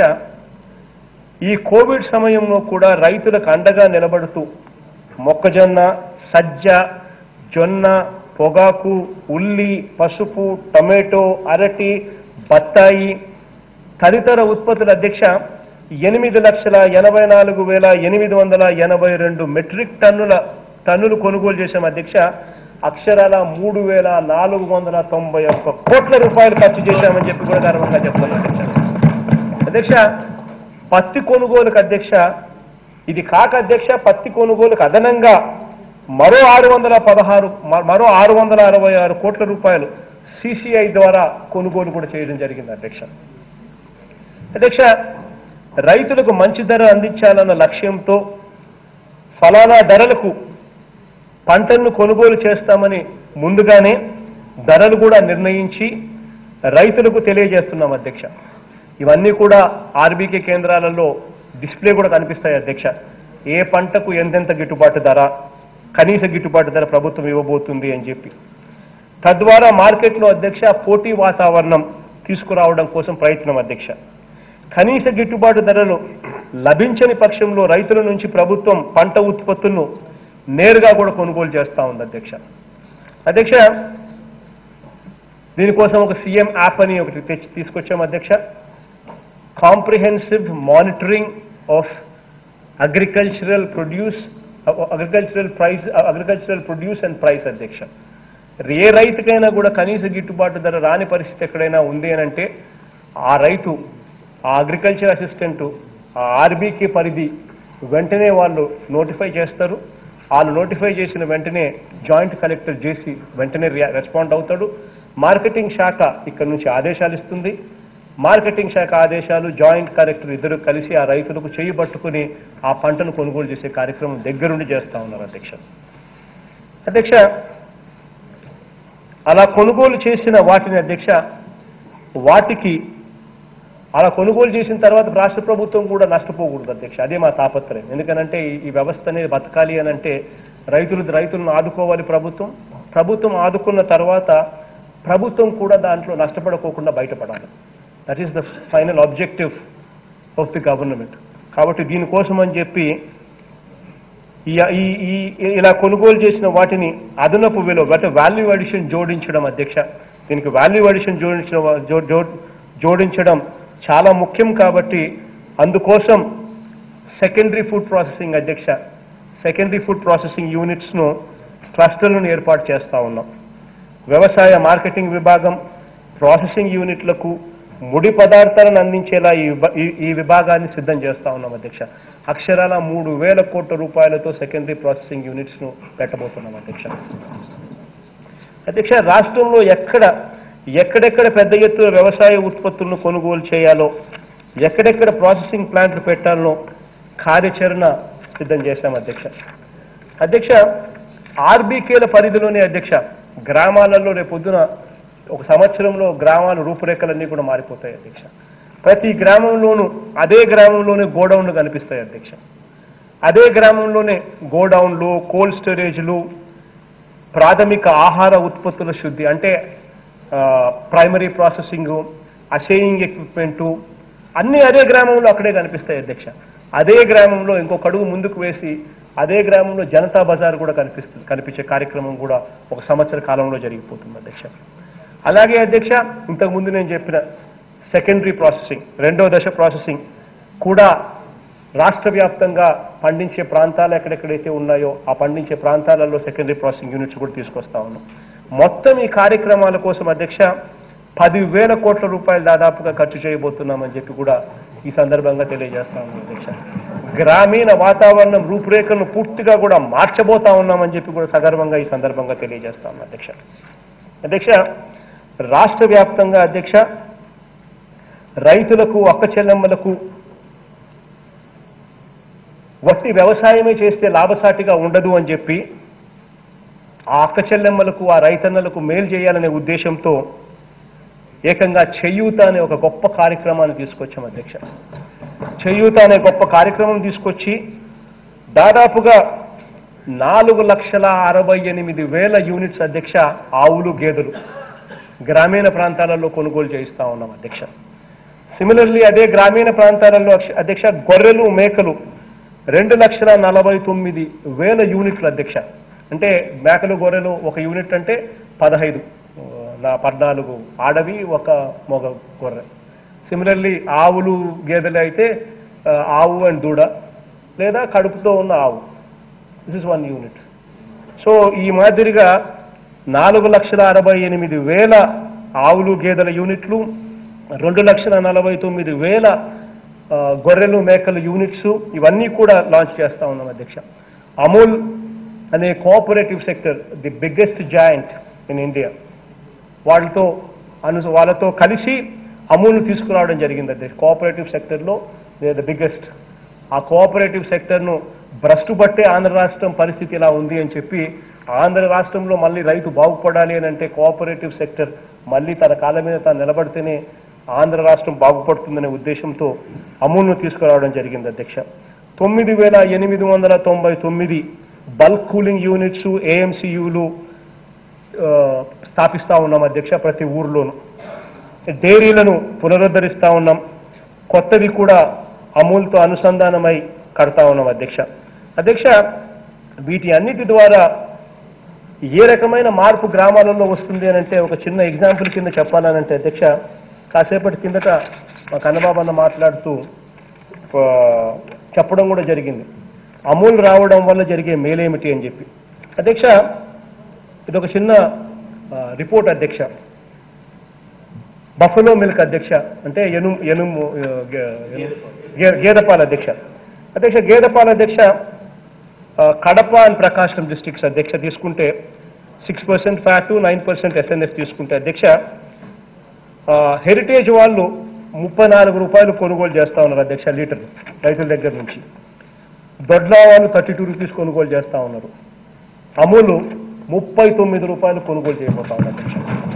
ఈ కోవిడ్ సమయంలో కూడా రైతులకు అండగా నిలబడుతూ మొక్కజొన్న సజ్జ జొన్న పొగాకు ఉల్లి పసుపు టొమాటో అరటి బత్తాయి తదితర ఉత్పత్తుల అధ్యక్ష ఎనిమిది లక్షల ఎనభై నాలుగు వేల ఎనిమిది వందల ఎనభై రెండు మెట్రిక్ టన్నుల టన్నులు కొనుగోలు చేశాం అధ్యక్ష అక్షరాల మూడు వేల నాలుగు వందల తొంభై ఒక్క కోట్ల రూపాయలు ఖర్చు చేశామని చెప్పి కూడా గర్వంగా చెప్తాం అధ్యక్ష అధ్యక్ష పత్తి కొనుగోలుకు అధ్యక్ష ఇది కాక అధ్యక్ష పత్తి కొనుగోలుకు అదనంగా మరో ఆరు వందల పదహారు మ- మరో ఆరు వందల అరవై ఆరు కోట్ల రూపాయలు సిసిఐ ద్వారా కొనుగోలు కూడా చేయడం జరిగింది అధ్యక్ష అధ్యక్ష రైతులకు మంచి ధర అందించాలన్న లక్ష్యంతో ఫలానా ధరలకు పంటలను కొనుగోలు చేస్తామని ముందుగానే ధరలు కూడా నిర్ణయించి రైతులకు తెలియజేస్తున్నాం అధ్యక్ష ఇవన్నీ కూడా ఆర్బీకే కేంద్రాలలో డిస్ప్లే కూడా కనిపిస్తాయి అధ్యక్ష ఏ పంటకు ఎంతెంత గిట్టుబాటు ధర కనీస గిట్టుబాటు ధర ప్రభుత్వం ఇవ్వబోతుంది అని చెప్పి తద్వారా మార్కెట్లో అధ్యక్ష పోటీ వాతావరణం తీసుకురావడం కోసం ప్రయత్నం అధ్యక్ష కనీస గిట్టుబాటు ధరలు లభించని పక్షంలో రైతుల నుంచి ప్రభుత్వం పంట ఉత్పత్తులను నేరుగా కూడా కొనుగోలు చేస్తా ఉంది అధ్యక్ష అధ్యక్ష దీనికోసం ఒక సీఎం యాప్ అని ఒకటి తెచ్చి తీసుకొచ్చాం అధ్యక్ష comprehensive monitoring of agricultural produce agricultural price agricultural produce and price అధ్యక్ష ఏ రైతుకైనా కూడా కనీస గిట్టుబాటు ధర రాని పరిస్థితి ఎక్కడైనా ఉంది అని అంటే ఆ రైతు ఆ అగ్రికల్చర్ అసిస్టెంట్ ఆ ఆర్బీకి పరిధి వెంటనే వాళ్ళు నోటిఫై చేస్తారు వాళ్ళు నోటిఫై చేసిన వెంటనే జాయింట్ కలెక్టర్ చేసి వెంటనే రియా- రెస్పాండ్ అవుతాడు మార్కెటింగ్ శాఖ ఇక్కడ నుంచి ఆదేశాలు ఇస్తుంది మార్కెటింగ్ శాఖ ఆదేశాలు జాయింట్ కలెక్టర్ ఇద్దరు కలిసి ఆ రైతులకు చేయి పట్టుకుని ఆ పంటను కొనుగోలు చేసే కార్యక్రమం దగ్గరుండి చేస్తా ఉన్నారు అధ్యక్ష అధ్యక్ష అలా కొనుగోలు చేసిన వాటిని అధ్యక్ష వాటికి అలా కొనుగోలు చేసిన తర్వాత రాష్ట్ర ప్రభుత్వం కూడా నష్టపోకూడదు అధ్యక్ష అదే మా తాపత్రయం ఎందుకనంటే ఈ- ఈ వ్యవస్థ అనేది బతకాలి అని అంటే రైతులు రైతులను ఆదుకోవాలి ప్రభుత్వం ప్రభుత్వం ఆదుకున్న తర్వాత ప్రభుత్వం కూడా దాంట్లో నష్టపడుకోకుండా బయటపడాలి that is the final objective of the government కాబట్టి దీనికోసం అని చెప్పి ఈ ఈ- ఈ ఇలా కొనుగోలు చేసిన వాటిని అదనపు విలువ అంటే వాల్యూ అడిషన్ జోడించడం అధ్యక్ష దీనికి వాల్యూ అడిషన్ జోడించడం జో- జో- జోడించడం చాలా ముఖ్యం కాబట్టి అందుకోసం సెకండరీ ఫుడ్ ప్రాసెసింగ్ అధ్యక్ష సెకండరీ ఫుడ్ ప్రాసెసింగ్ యూనిట్స్ను క్లస్టర్లను ఏర్పాటు చేస్తా ఉన్నాం వ్యవసాయ మార్కెటింగ్ విభాగం ప్రాసెసింగ్ యూనిట్లకు ముడి పదార్థాలను అందించేలా ఈ విభా- ఈ- ఈ విభాగాన్ని సిద్ధం చేస్తా ఉన్నాం అధ్యక్ష అక్షరాల మూడు వేల కోట్ల రూపాయలతో సెకండరీ ప్రాసెసింగ్ యూనిట్స్ ను పెట్టబోతున్నాం అధ్యక్ష అధ్యక్ష రాష్ట్రంలో ఎక్కడ ఎక్కడెక్కడ పెద్ద ఎత్తున వ్యవసాయ ఉత్పత్తులను కొనుగోలు చేయాలో ఎక్కడెక్కడ ప్రాసెసింగ్ ప్లాంట్లు పెట్టాలో కార్యాచరణ సిద్ధం చేశాం అధ్యక్ష అధ్యక్ష ఆర్బీకేల పరిధిలోనే అధ్యక్ష గ్రామాలలో రేపొద్దున ఒక సంవత్సరంలో గ్రామాల రూపురేఖలన్నీ కూడా మారిపోతాయి అధ్యక్ష ప్రతి గ్రామంలోనూ అదే గ్రామంలోనే గోడౌన్లు కనిపిస్తాయి అధ్యక్ష అదే గ్రామంలోనే గోడౌన్లు కోల్డ్ స్టోరేజ్లు ప్రాథమిక ఆహార ఉత్పత్తుల శుద్ధి అంటే ప్రైమరీ ప్రాసెసింగ్ అసేయింగ్ ఎక్విప్మెంటు అన్ని అదే గ్రామంలో అక్కడే కనిపిస్తాయి అధ్యక్ష అదే గ్రామంలో ఇంకొక అడుగు ముందుకు వేసి అదే గ్రామంలో జనతా బజార్ కూడా కనిపిస్తుంది కనిపించే కార్యక్రమం కూడా ఒక సంవత్సర కాలంలో జరిగిపోతుంది అధ్యక్ష అలాగే అధ్యక్ష ఇంతకు ముందు నేను చెప్పిన సెకండరీ ప్రాసెసింగ్ రెండో దశ ప్రాసెసింగ్ కూడా రాష్ట్ర వ్యాప్తంగా పండించే ప్రాంతాలు ఎక్కడెక్కడైతే ఉన్నాయో ఆ పండించే ప్రాంతాలలో సెకండరీ ప్రాసెసింగ్ యూనిట్స్ కూడా తీసుకొస్తా ఉన్నాం మొత్తం ఈ కార్యక్రమాల కోసం అధ్యక్ష పదివేల కోట్ల రూపాయలు దాదాపుగా ఖర్చు చేయబోతున్నామని చెప్పి కూడా ఈ సందర్భంగా తెలియజేస్తా ఉన్నాం అధ్యక్ష గ్రామీణ వాతావరణం రూపురేఖలను పూర్తిగా కూడా మార్చబోతా ఉన్నామని చెప్పి కూడా సగర్వంగా ఈ సందర్భంగా తెలియజేస్తా ఉన్నాం అధ్యక్ష అధ్యక్ష రాష్ట్ర వ్యాప్తంగా అధ్యక్ష రైతులకు అక్క చెల్లెమ్మలకు వట్టి వ్యవసాయమే చేస్తే లాభసాటిగా ఉండదు అని చెప్పి ఆ అక్క చెల్లెమ్మలకు ఆ రైతన్నలకు మేలు చేయాలనే ఉద్దేశంతో ఏకంగా చెయ్యూత అనే ఒక గొప్ప కార్యక్రమాన్ని తీసుకొచ్చాం అధ్యక్ష చెయ్యూత అనే గొప్ప కార్యక్రమం తీసుకొచ్చి దాదాపుగా నాలుగు లక్షల అరవై ఎనిమిది వేల యూనిట్స్ అధ్యక్ష ఆవులు గేదెలు గ్రామీణ ప్రాంతాలలో కొనుగోలు చేయిస్తా ఉన్నాం అధ్యక్ష సిమిలర్లీ అదే గ్రామీణ ప్రాంతాలలో అక్ష- అధ్యక్ష గొర్రెలు మేకలు రెండు లక్షల నలభై తొమ్మిది వేల యూనిట్లు అధ్యక్ష అంటే మేకలు గొర్రెలు ఒక యూనిట్ అంటే పదహైదు ఆ, నా పద్నాలుగు ఆడవి ఒక మగ గొర్రె సిమిలర్లీ ఆవులు గేదెలు అయితే ఆ, ఆవు అండ్ దూడ లేదా కడుపుతో ఉన్న ఆవు this is one unit so ఈ మాదిరిగా నాలుగు లక్షల అరవై ఎనిమిది వేల ఆవులు గేదెల యూనిట్లు రెండు లక్షల నలభై తొమ్మిది వేల ఆ, గొర్రెలు మేకల యూనిట్స్ ఇవన్నీ కూడా లాంచ్ చేస్తా ఉన్నాం అధ్యక్ష అమూల్ అనే cooperative sector the biggest joint in India వాళ్ళతో అను వాళ్ళతో కలిసి అమూల్ను తీసుకురావడం జరిగింది అధ్యక్ష కోఆపరేటివ్ సెక్టర్లో దే ద బిగ్గెస్ట్ ఆ కోఆపరేటివ్ సెక్టర్ను భ్రష్టు బట్టే ఆంధ్ర రాష్ట్రం పరిస్థితి ఇలా ఉంది అని చెప్పి ఆంధ్ర రాష్ట్రంలో మళ్ళీ రైతు బాగుపడాలి అని అంటే కోఆపరేటివ్ సెక్టర్ మళ్ళీ తన కాళ్ళ మీద తాను నిలబడితేనే ఆంధ్ర రాష్ట్రం బాగుపడుతుందనే ఉద్దేశంతో అమూల్ను తీసుకురావడం జరిగింది అధ్యక్ష తొమ్మిది వేల ఎనిమిది వందల తొంభై తొమ్మిది బల్క్ కూలింగ్ యూనిట్స్ ఏఎంసీయూలు స్థాపిస్తా ఉన్నాం అధ్యక్ష ప్రతి ఊర్లోనూ డైరీలను పునరుద్ధరిస్తా ఉన్నాం కొత్తవి కూడా అమూల్తో అనుసంధానమై కడతా ఉన్నాం అధ్యక్ష అధ్యక్ష వీటి అన్నిటి ద్వారా ఏ రకమైన మార్పు గ్రామాలలో వస్తుంది అని అంటే ఒక చిన్న ఎగ్జాంపుల్ కింద చెప్పాలనంటే అధ్యక్ష కాసేపటి కిందట మా కన్నబాబు అన్న మాట్లాడుతూ ఆ, చెప్పడం కూడా జరిగింది అమూల్ రావడం వల్ల జరిగే మేలేమిటి అని చెప్పి అధ్యక్ష ఇది ఒక చిన్న ఆ, రిపోర్ట్ అధ్యక్ష బఫలో మిల్క్ అధ్యక్ష అంటే ఎను ఎనుము ఆ, గే- గే- గేదెపాల అధ్యక్ష అధ్యక్ష గేదెపాల అధ్యక్ష ఆ, కడప అండ్ ప్రకాశం డిస్ట్రిక్ట్స్ అధ్యక్ష తీసుకుంటే six percent fat nine percent SNF తీసుకుంటే అధ్యక్ష ఆ, హెరిటేజ్ వాళ్ళు ముప్పై నాలుగు రూపాయలు కొనుగోలు చేస్తా ఉన్నారు అధ్యక్ష లీటర్ రైతుల దగ్గర నుంచి దొడ్లా వాళ్ళు థర్టీ టూ రూపీస్ కొనుగోలు చేస్తా ఉన్నారు అమూలు ముప్పై తొమ్మిది రూపాయలు కొనుగోలు చేయబోతా ఉన్నారు అధ్యక్ష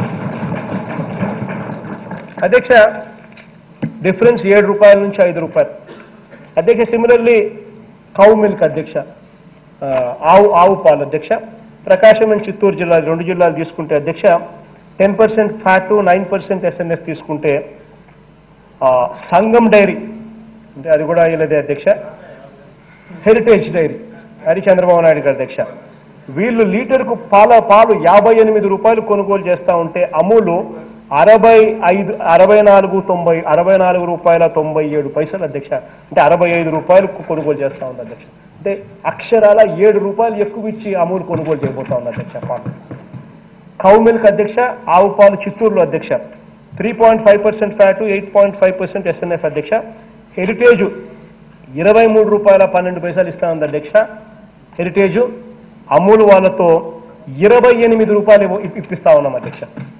అధ్యక్ష డిఫరెన్స్ ఏడు రూపాయల నుంచి ఐదు రూపాయలు అధ్యక్ష సిమిలర్లీ కౌ మిల్క్ అధ్యక్ష ఆ, ఆవు ఆవు పాలు అధ్యక్ష ప్రకాశం అండ్ చిత్తూరు జిల్లా రెండు జిల్లాలు తీసుకుంటే అధ్యక్ష ten percent fat nine percent SNF తీసుకుంటే ఆ, సంగం డైరీ అంటే అది కూడా వీళ్ళదే అధ్యక్ష హెరిటేజ్ డైరీ అది చంద్రబాబు నాయుడు గారి అధ్యక్ష వీళ్ళు లీటర్కు పాల పాలు యాభై ఎనిమిది రూపాయలు కొనుగోలు చేస్తా ఉంటే అమూలు అరవై ఐదు అరవై నాలుగు తొంభై అరవై నాలుగు రూపాయల తొంభై ఏడు పైసలు అధ్యక్ష అంటే అరవై ఐదు రూపాయలకు కొనుగోలు చేస్తా ఉంది అధ్యక్ష అంటే అక్షరాల ఏడు రూపాయలు ఎక్కువ ఇచ్చి అమూల్ కొనుగోలు చేయబోతా ఉంది అధ్యక్ష పాలు కౌ మిల్క్ అధ్యక్ష ఆవు పాలు చిత్తూరులో అధ్యక్ష three point five percent fat eight point five percent SNF అధ్యక్ష హెరిటేజ్ ఇరవై మూడు రూపాయల పన్నెండు పైసలు ఇస్తా ఉంది అధ్యక్ష హెరిటేజ్ అమూల్ వాళ్ళతో ఇరవై ఎనిమిది రూపాయలు ఇవ్వ- ఇప్- ఇప్పిస్తా ఉన్నాం అధ్యక్ష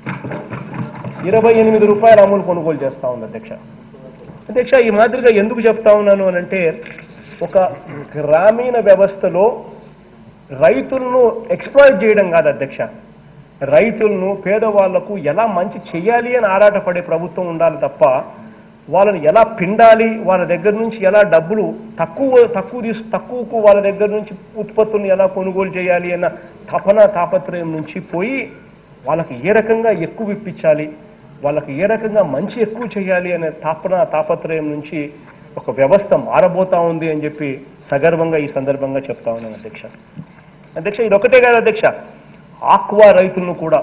ఇరవై ఎనిమిది రూపాయలు అమూల్ కొనుగోలు చేస్తా ఉంది అధ్యక్ష అధ్యక్ష ఈ మాదిరిగా ఎందుకు చెప్తా ఉన్నాను అని అంటే ఒక గ్రామీణ వ్యవస్థలో రైతులను ఎక్స్ప్లాయిట్ చేయడం కాదు అధ్యక్ష రైతులను పేదవాళ్లకు ఎలా మంచి చెయ్యాలి అని ఆరాటపడే ప్రభుత్వం ఉండాలి తప్ప వాళ్ళని ఎలా పిండాలి వాళ్ళ దగ్గర నుంచి ఎలా డబ్బులు తక్కువ తక్కువ తీసు తక్కువకు వాళ్ళ దగ్గర నుంచి ఉత్పత్తులను ఎలా కొనుగోలు చేయాలి అన్న తపన తాపత్రయం నుంచి పోయి వాళ్ళకి ఏ రకంగా ఎక్కువ ఇప్పించాలి వాళ్ళకి ఏ రకంగా మంచి ఎక్కువ చేయాలి అనే తాపన తాపత్రయం నుంచి ఒక వ్యవస్థ మారబోతా ఉంది అని చెప్పి సగర్వంగా ఈ సందర్భంగా చెప్తా ఉన్నాను అధ్యక్ష అధ్యక్ష ఇది ఒకటే కాదు అధ్యక్ష ఆక్వా రైతులను కూడా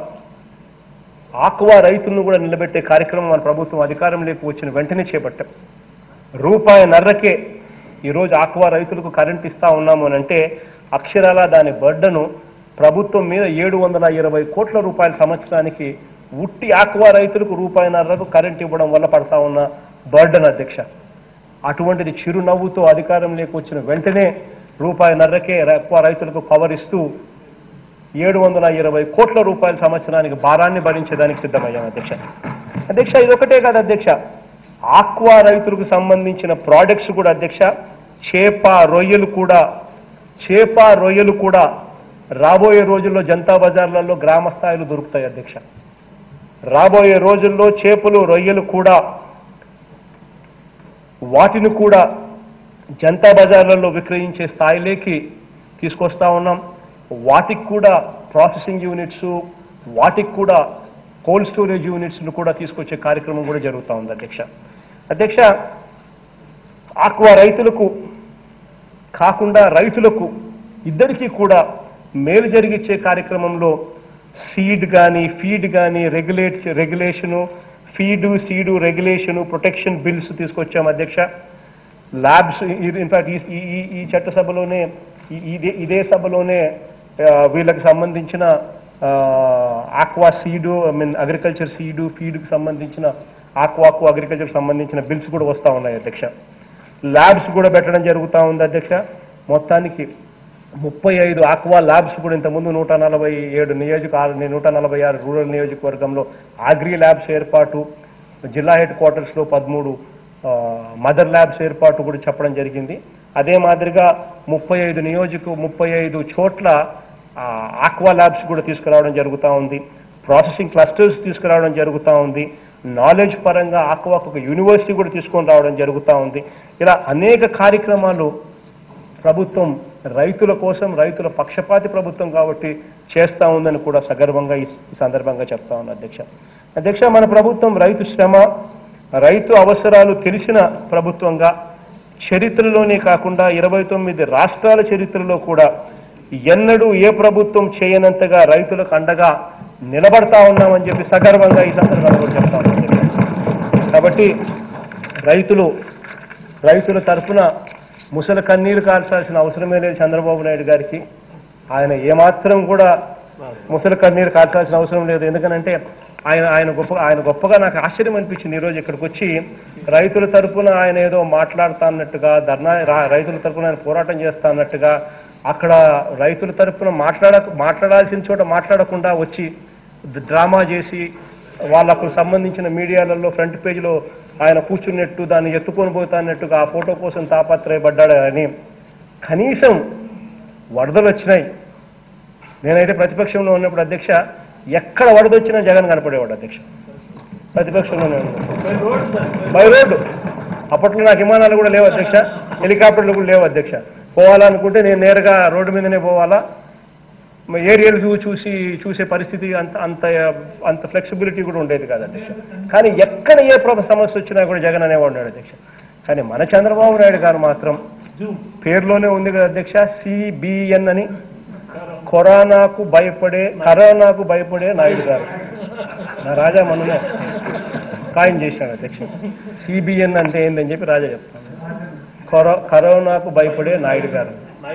ఆక్వా రైతులను కూడా నిలబెట్టే కార్యక్రమం మన ప్రభుత్వం అధికారంలోకి వచ్చిన వెంటనే చేపట్టాం రూపాయి నర్రకే ఈరోజు ఆక్వా రైతులకు కరెంట్ ఇస్తా ఉన్నాము అని అంటే అక్షరాల దాని బర్డను ప్రభుత్వం మీద ఏడు వందల ఇరవై కోట్ల రూపాయల సంవత్సరానికి ఉట్టి ఆక్వా రైతులకు రూపాయిన్నరకు కరెంట్ ఇవ్వడం వల్ల పడతా ఉన్న బర్డన్ అధ్యక్ష అటువంటిది చిరునవ్వుతో అధికారంలోకి వచ్చిన వెంటనే రూపాయిన్నరకే ఆక్వా రైతులకు పవర్ ఇస్తూ ఏడు వందల ఇరవై కోట్ల రూపాయల సంవత్సరానికి భారాన్ని భరించేదానికి సిద్ధమయ్యాం అధ్యక్ష అధ్యక్ష ఇదొకటే కాదు అధ్యక్ష ఆక్వా రైతులకు సంబంధించిన ప్రోడక్ట్స్ కూడా అధ్యక్ష చేప రొయ్యలు కూడా చేప రొయ్యలు కూడా రాబోయే రోజుల్లో జనతా బజార్లలో గ్రామ స్థాయిలో దొరుకుతాయి అధ్యక్ష రాబోయే రోజుల్లో చేపలు రొయ్యలు కూడా వాటిని కూడా జనతా బజార్లలో విక్రయించే స్థాయిలోకి తీసుకొస్తా ఉన్నాం వాటికి కూడా ప్రాసెసింగ్ యూనిట్స్ వాటికి కూడా కోల్డ్ స్టోరేజ్ యూనిట్స్ను కూడా తీసుకొచ్చే కార్యక్రమం కూడా జరుగుతూ ఉంది అధ్యక్ష అధ్యక్ష ఆక్వా రైతులకు కాకుండా రైతులకు ఇద్దరికీ కూడా మేలు జరిగిచ్చే కార్యక్రమంలో సీడ్ కానీ ఫీడ్ కానీ regulate regulation feed seed regulation protection bills తీసుకొచ్చాం అధ్యక్ష ల్యాబ్స్ ఇన్ఫాక్ట్ ఈ ఈ- ఈ చట్టసభలోనే ఈ- ఇదే ఇదే సభలోనే ఆ, వీళ్ళకి సంబంధించిన aqua seed I mean agriculture seed ఫీడ్కి సంబంధించిన ఆక్వాకు అగ్రికల్చర్ సంబంధించిన బిల్స్ కూడా వస్తూ ఉన్నాయి అధ్యక్ష ల్యాబ్స్ కూడా పెట్టడం జరుగుతూ ఉంది అధ్యక్ష మొత్తానికి ముప్పై ఐదు ఆక్వా ల్యాబ్స్ కూడా ఇంతకుముందు నూట నలభై ఏడు నియోజక నూట నలభై ఆరు రూరల్ నియోజకవర్గంలో అగ్రి ల్యాబ్స్ ఏర్పాటు జిల్లా హెడ్ క్వార్టర్స్లో పదమూడు ఆ, మదర్ ల్యాబ్స్ ఏర్పాటు కూడా చెప్పడం జరిగింది అదే మాదిరిగా ముప్పై ఐదు నియోజక ముప్పై ఐదు చోట్ల ఆ, ఆక్వా ల్యాబ్స్ కూడా తీసుకురావడం జరుగుతూ ఉంది ప్రాసెసింగ్ క్లస్టర్స్ తీసుకురావడం జరుగుతూ ఉంది నాలెడ్జ్ పరంగా ఆక్వాకు ఒక యూనివర్సిటీ కూడా తీసుకొని రావడం జరుగుతూ ఉంది ఇలా అనేక కార్యక్రమాలు ప్రభుత్వం రైతుల కోసం రైతుల పక్షపాతి ప్రభుత్వం కాబట్టి చేస్తా ఉందని కూడా సగర్వంగా ఈ ఈ సందర్భంగా చెప్తా ఉన్నా అధ్యక్ష అధ్యక్ష మన ప్రభుత్వం రైతు శ్రమ రైతు అవసరాలు తెలిసిన ప్రభుత్వంగా చరిత్రలోనే కాకుండా ఇరవై తొమ్మిది రాష్ట్రాల చరిత్రలో కూడా ఎన్నడూ ఏ ప్రభుత్వం చేయనంతగా రైతులకు అండగా నిలబడతా ఉన్నామని చెప్పి సగర్వంగా ఈ సందర్భంగా కూడా చెప్తా ఉన్నాం అధ్యక్ష. కాబట్టి రైతులు రైతుల తరఫున ముసలి కన్నీరు కాల్చాల్సిన అవసరమే లేదు చంద్రబాబు నాయుడు గారికి ఆయన ఏమాత్రం కూడా ముసలి కన్నీరు కాల్చాల్సిన అవసరం లేదు ఎందుకనంటే ఆయన ఆయన గొప్ప ఆయన గొప్పగా నాకు ఆశ్చర్యం అనిపించింది ఈరోజు ఇక్కడికి వచ్చి రైతుల తరఫున ఆయన ఏదో మాట్లాడుతా అన్నట్టుగా ధర్నా రా- రైతుల తరఫున ఆయన పోరాటం చేస్తా అన్నట్టుగా అక్కడ రైతుల తరఫున మాట్లాడ మాట్లాడాల్సిన చోట మాట్లాడకుండా వచ్చి ద- డ్రామా చేసి వాళ్ళకు సంబంధించిన మీడియాలలో ఫ్రంట్ పేజీలో ఆయన కూర్చున్నట్టు దాన్ని ఎత్తుకొని పోతాన్నట్టుగా ఆ ఫోటో కోసం తాపత్రయపడ్డాడు అని కనీసం వరదలు వచ్చినాయి నేనైతే ప్రతిపక్షంలో ఉన్నప్పుడు అధ్యక్ష ఎక్కడ వరదొచ్చినా జగన్ కనపడేవాడు అధ్యక్ష ప్రతిపక్షంలోనే ఉన్నాడు బై రోడ్డు అప్పట్లో నాకు విమానాలు కూడా లేవు అధ్యక్ష హెలికాప్టర్లు కూడా లేవు అధ్యక్ష పోవాలనుకుంటే నేను నేరుగా రోడ్డు మీదనే పోవాలా ఏరియాలు చూ చూసి చూసే పరిస్థితి అంత అంత అంత ఫ్లెక్సిబిలిటీ కూడా ఉండేది కాదు అధ్యక్ష కానీ ఎక్కడ ఏ ప్రభ సమస్య వచ్చినా కూడా జగన్ అనేవాడు ఉన్నాడు అధ్యక్ష కానీ మన చంద్రబాబు నాయుడు గారు మాత్రం పేరులోనే ఉంది కదా అధ్యక్ష సిబిఎన్ అని కరోనాకు భయపడే కరోనాకు భయపడే నాయుడు గారు నా రాజా మననే ఖాయం చేశాడు అధ్యక్ష సిబిఎన్ అంటే ఏందని చెప్పి రాజా చెప్తాను కరో కరోనాకు భయపడే నాయుడు గారు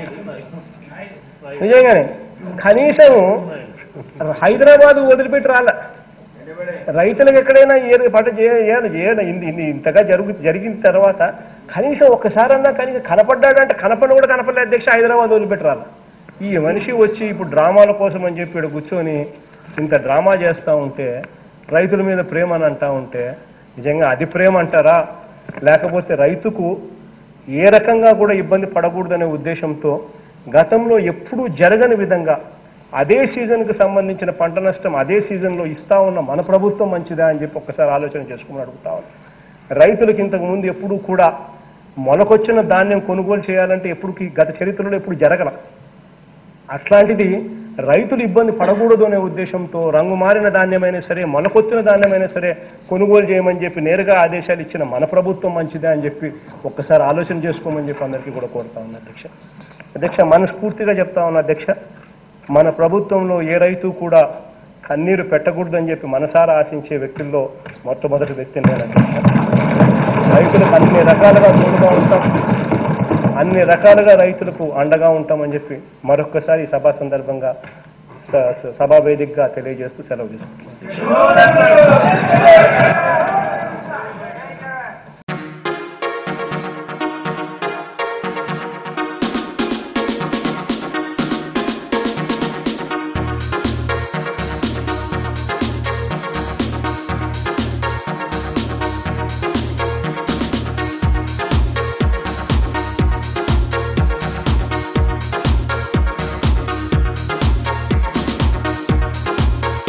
నిజంగానే కనీసం హైదరాబాద్ వదిలిపెట్టి రాల రైతులకు ఎక్కడైనా ఏ పంట చేయాలి ఇంతగా జరుగు జరిగిన తర్వాత కనీసం ఒక్కసారన్నా కనీసం కనపడ్డాడంటే కనపడిన కూడా కనపడలేదు అధ్యక్ష హైదరాబాద్ వదిలిపెట్టి రాల ఈ మనిషి వచ్చి ఇప్పుడు డ్రామాల కోసం అని చెప్పి ఇక్కడ కూర్చొని ఇంత డ్రామా చేస్తూ ఉంటే రైతుల మీద ప్రేమ అని అంటా ఉంటే నిజంగా అది ప్రేమ అంటారా లేకపోతే రైతుకు ఏ రకంగా కూడా ఇబ్బంది పడకూడదనే ఉద్దేశంతో గతంలో ఎప్పుడూ జరగని విధంగా అదే సీజన్కి సంబంధించిన పంట నష్టం అదే సీజన్లో ఇస్తా ఉన్న మన ప్రభుత్వం మంచిదా అని చెప్పి ఒక్కసారి ఆలోచన చేసుకోమని అడుగుతా ఉన్నాను. రైతులకు ఇంతకు ముందు ఎప్పుడూ కూడా మొలకొచ్చిన ధాన్యం కొనుగోలు చేయాలంటే ఎప్పుడు గత చరిత్రలో ఎప్పుడు జరగల అట్లాంటిది రైతులు ఇబ్బంది పడకూడదు అనే ఉద్దేశంతో రంగు మారిన ధాన్యమైనా సరే మొలకొచ్చిన ధాన్యమైనా సరే కొనుగోలు చేయమని చెప్పి నేరుగా ఆదేశాలు ఇచ్చిన మన ప్రభుత్వం మంచిదే అని చెప్పి ఒక్కసారి ఆలోచన చేసుకోమని చెప్పి అందరికీ కూడా కోరుతా ఉన్నా అధ్యక్ష అధ్యక్ష మనస్ఫూర్తిగా చెప్తా ఉన్నా అధ్యక్ష మన ప్రభుత్వంలో ఏ రైతు కూడా కన్నీరు పెట్టకూడదని చెప్పి మనసారా ఆశించే వ్యక్తుల్లో మొట్టమొదటి వ్యక్తి నేను అధ్యక్ష రైతులకు అన్ని రకాలుగా తోడుగా ఉంటాం అన్ని రకాలుగా రైతులకు అండగా ఉంటామని చెప్పి మరొక్కసారి ఈ సభా సందర్భంగా స- స- సభా వేదికగా తెలియజేస్తూ సెలవు తీసుకుంటున్నాను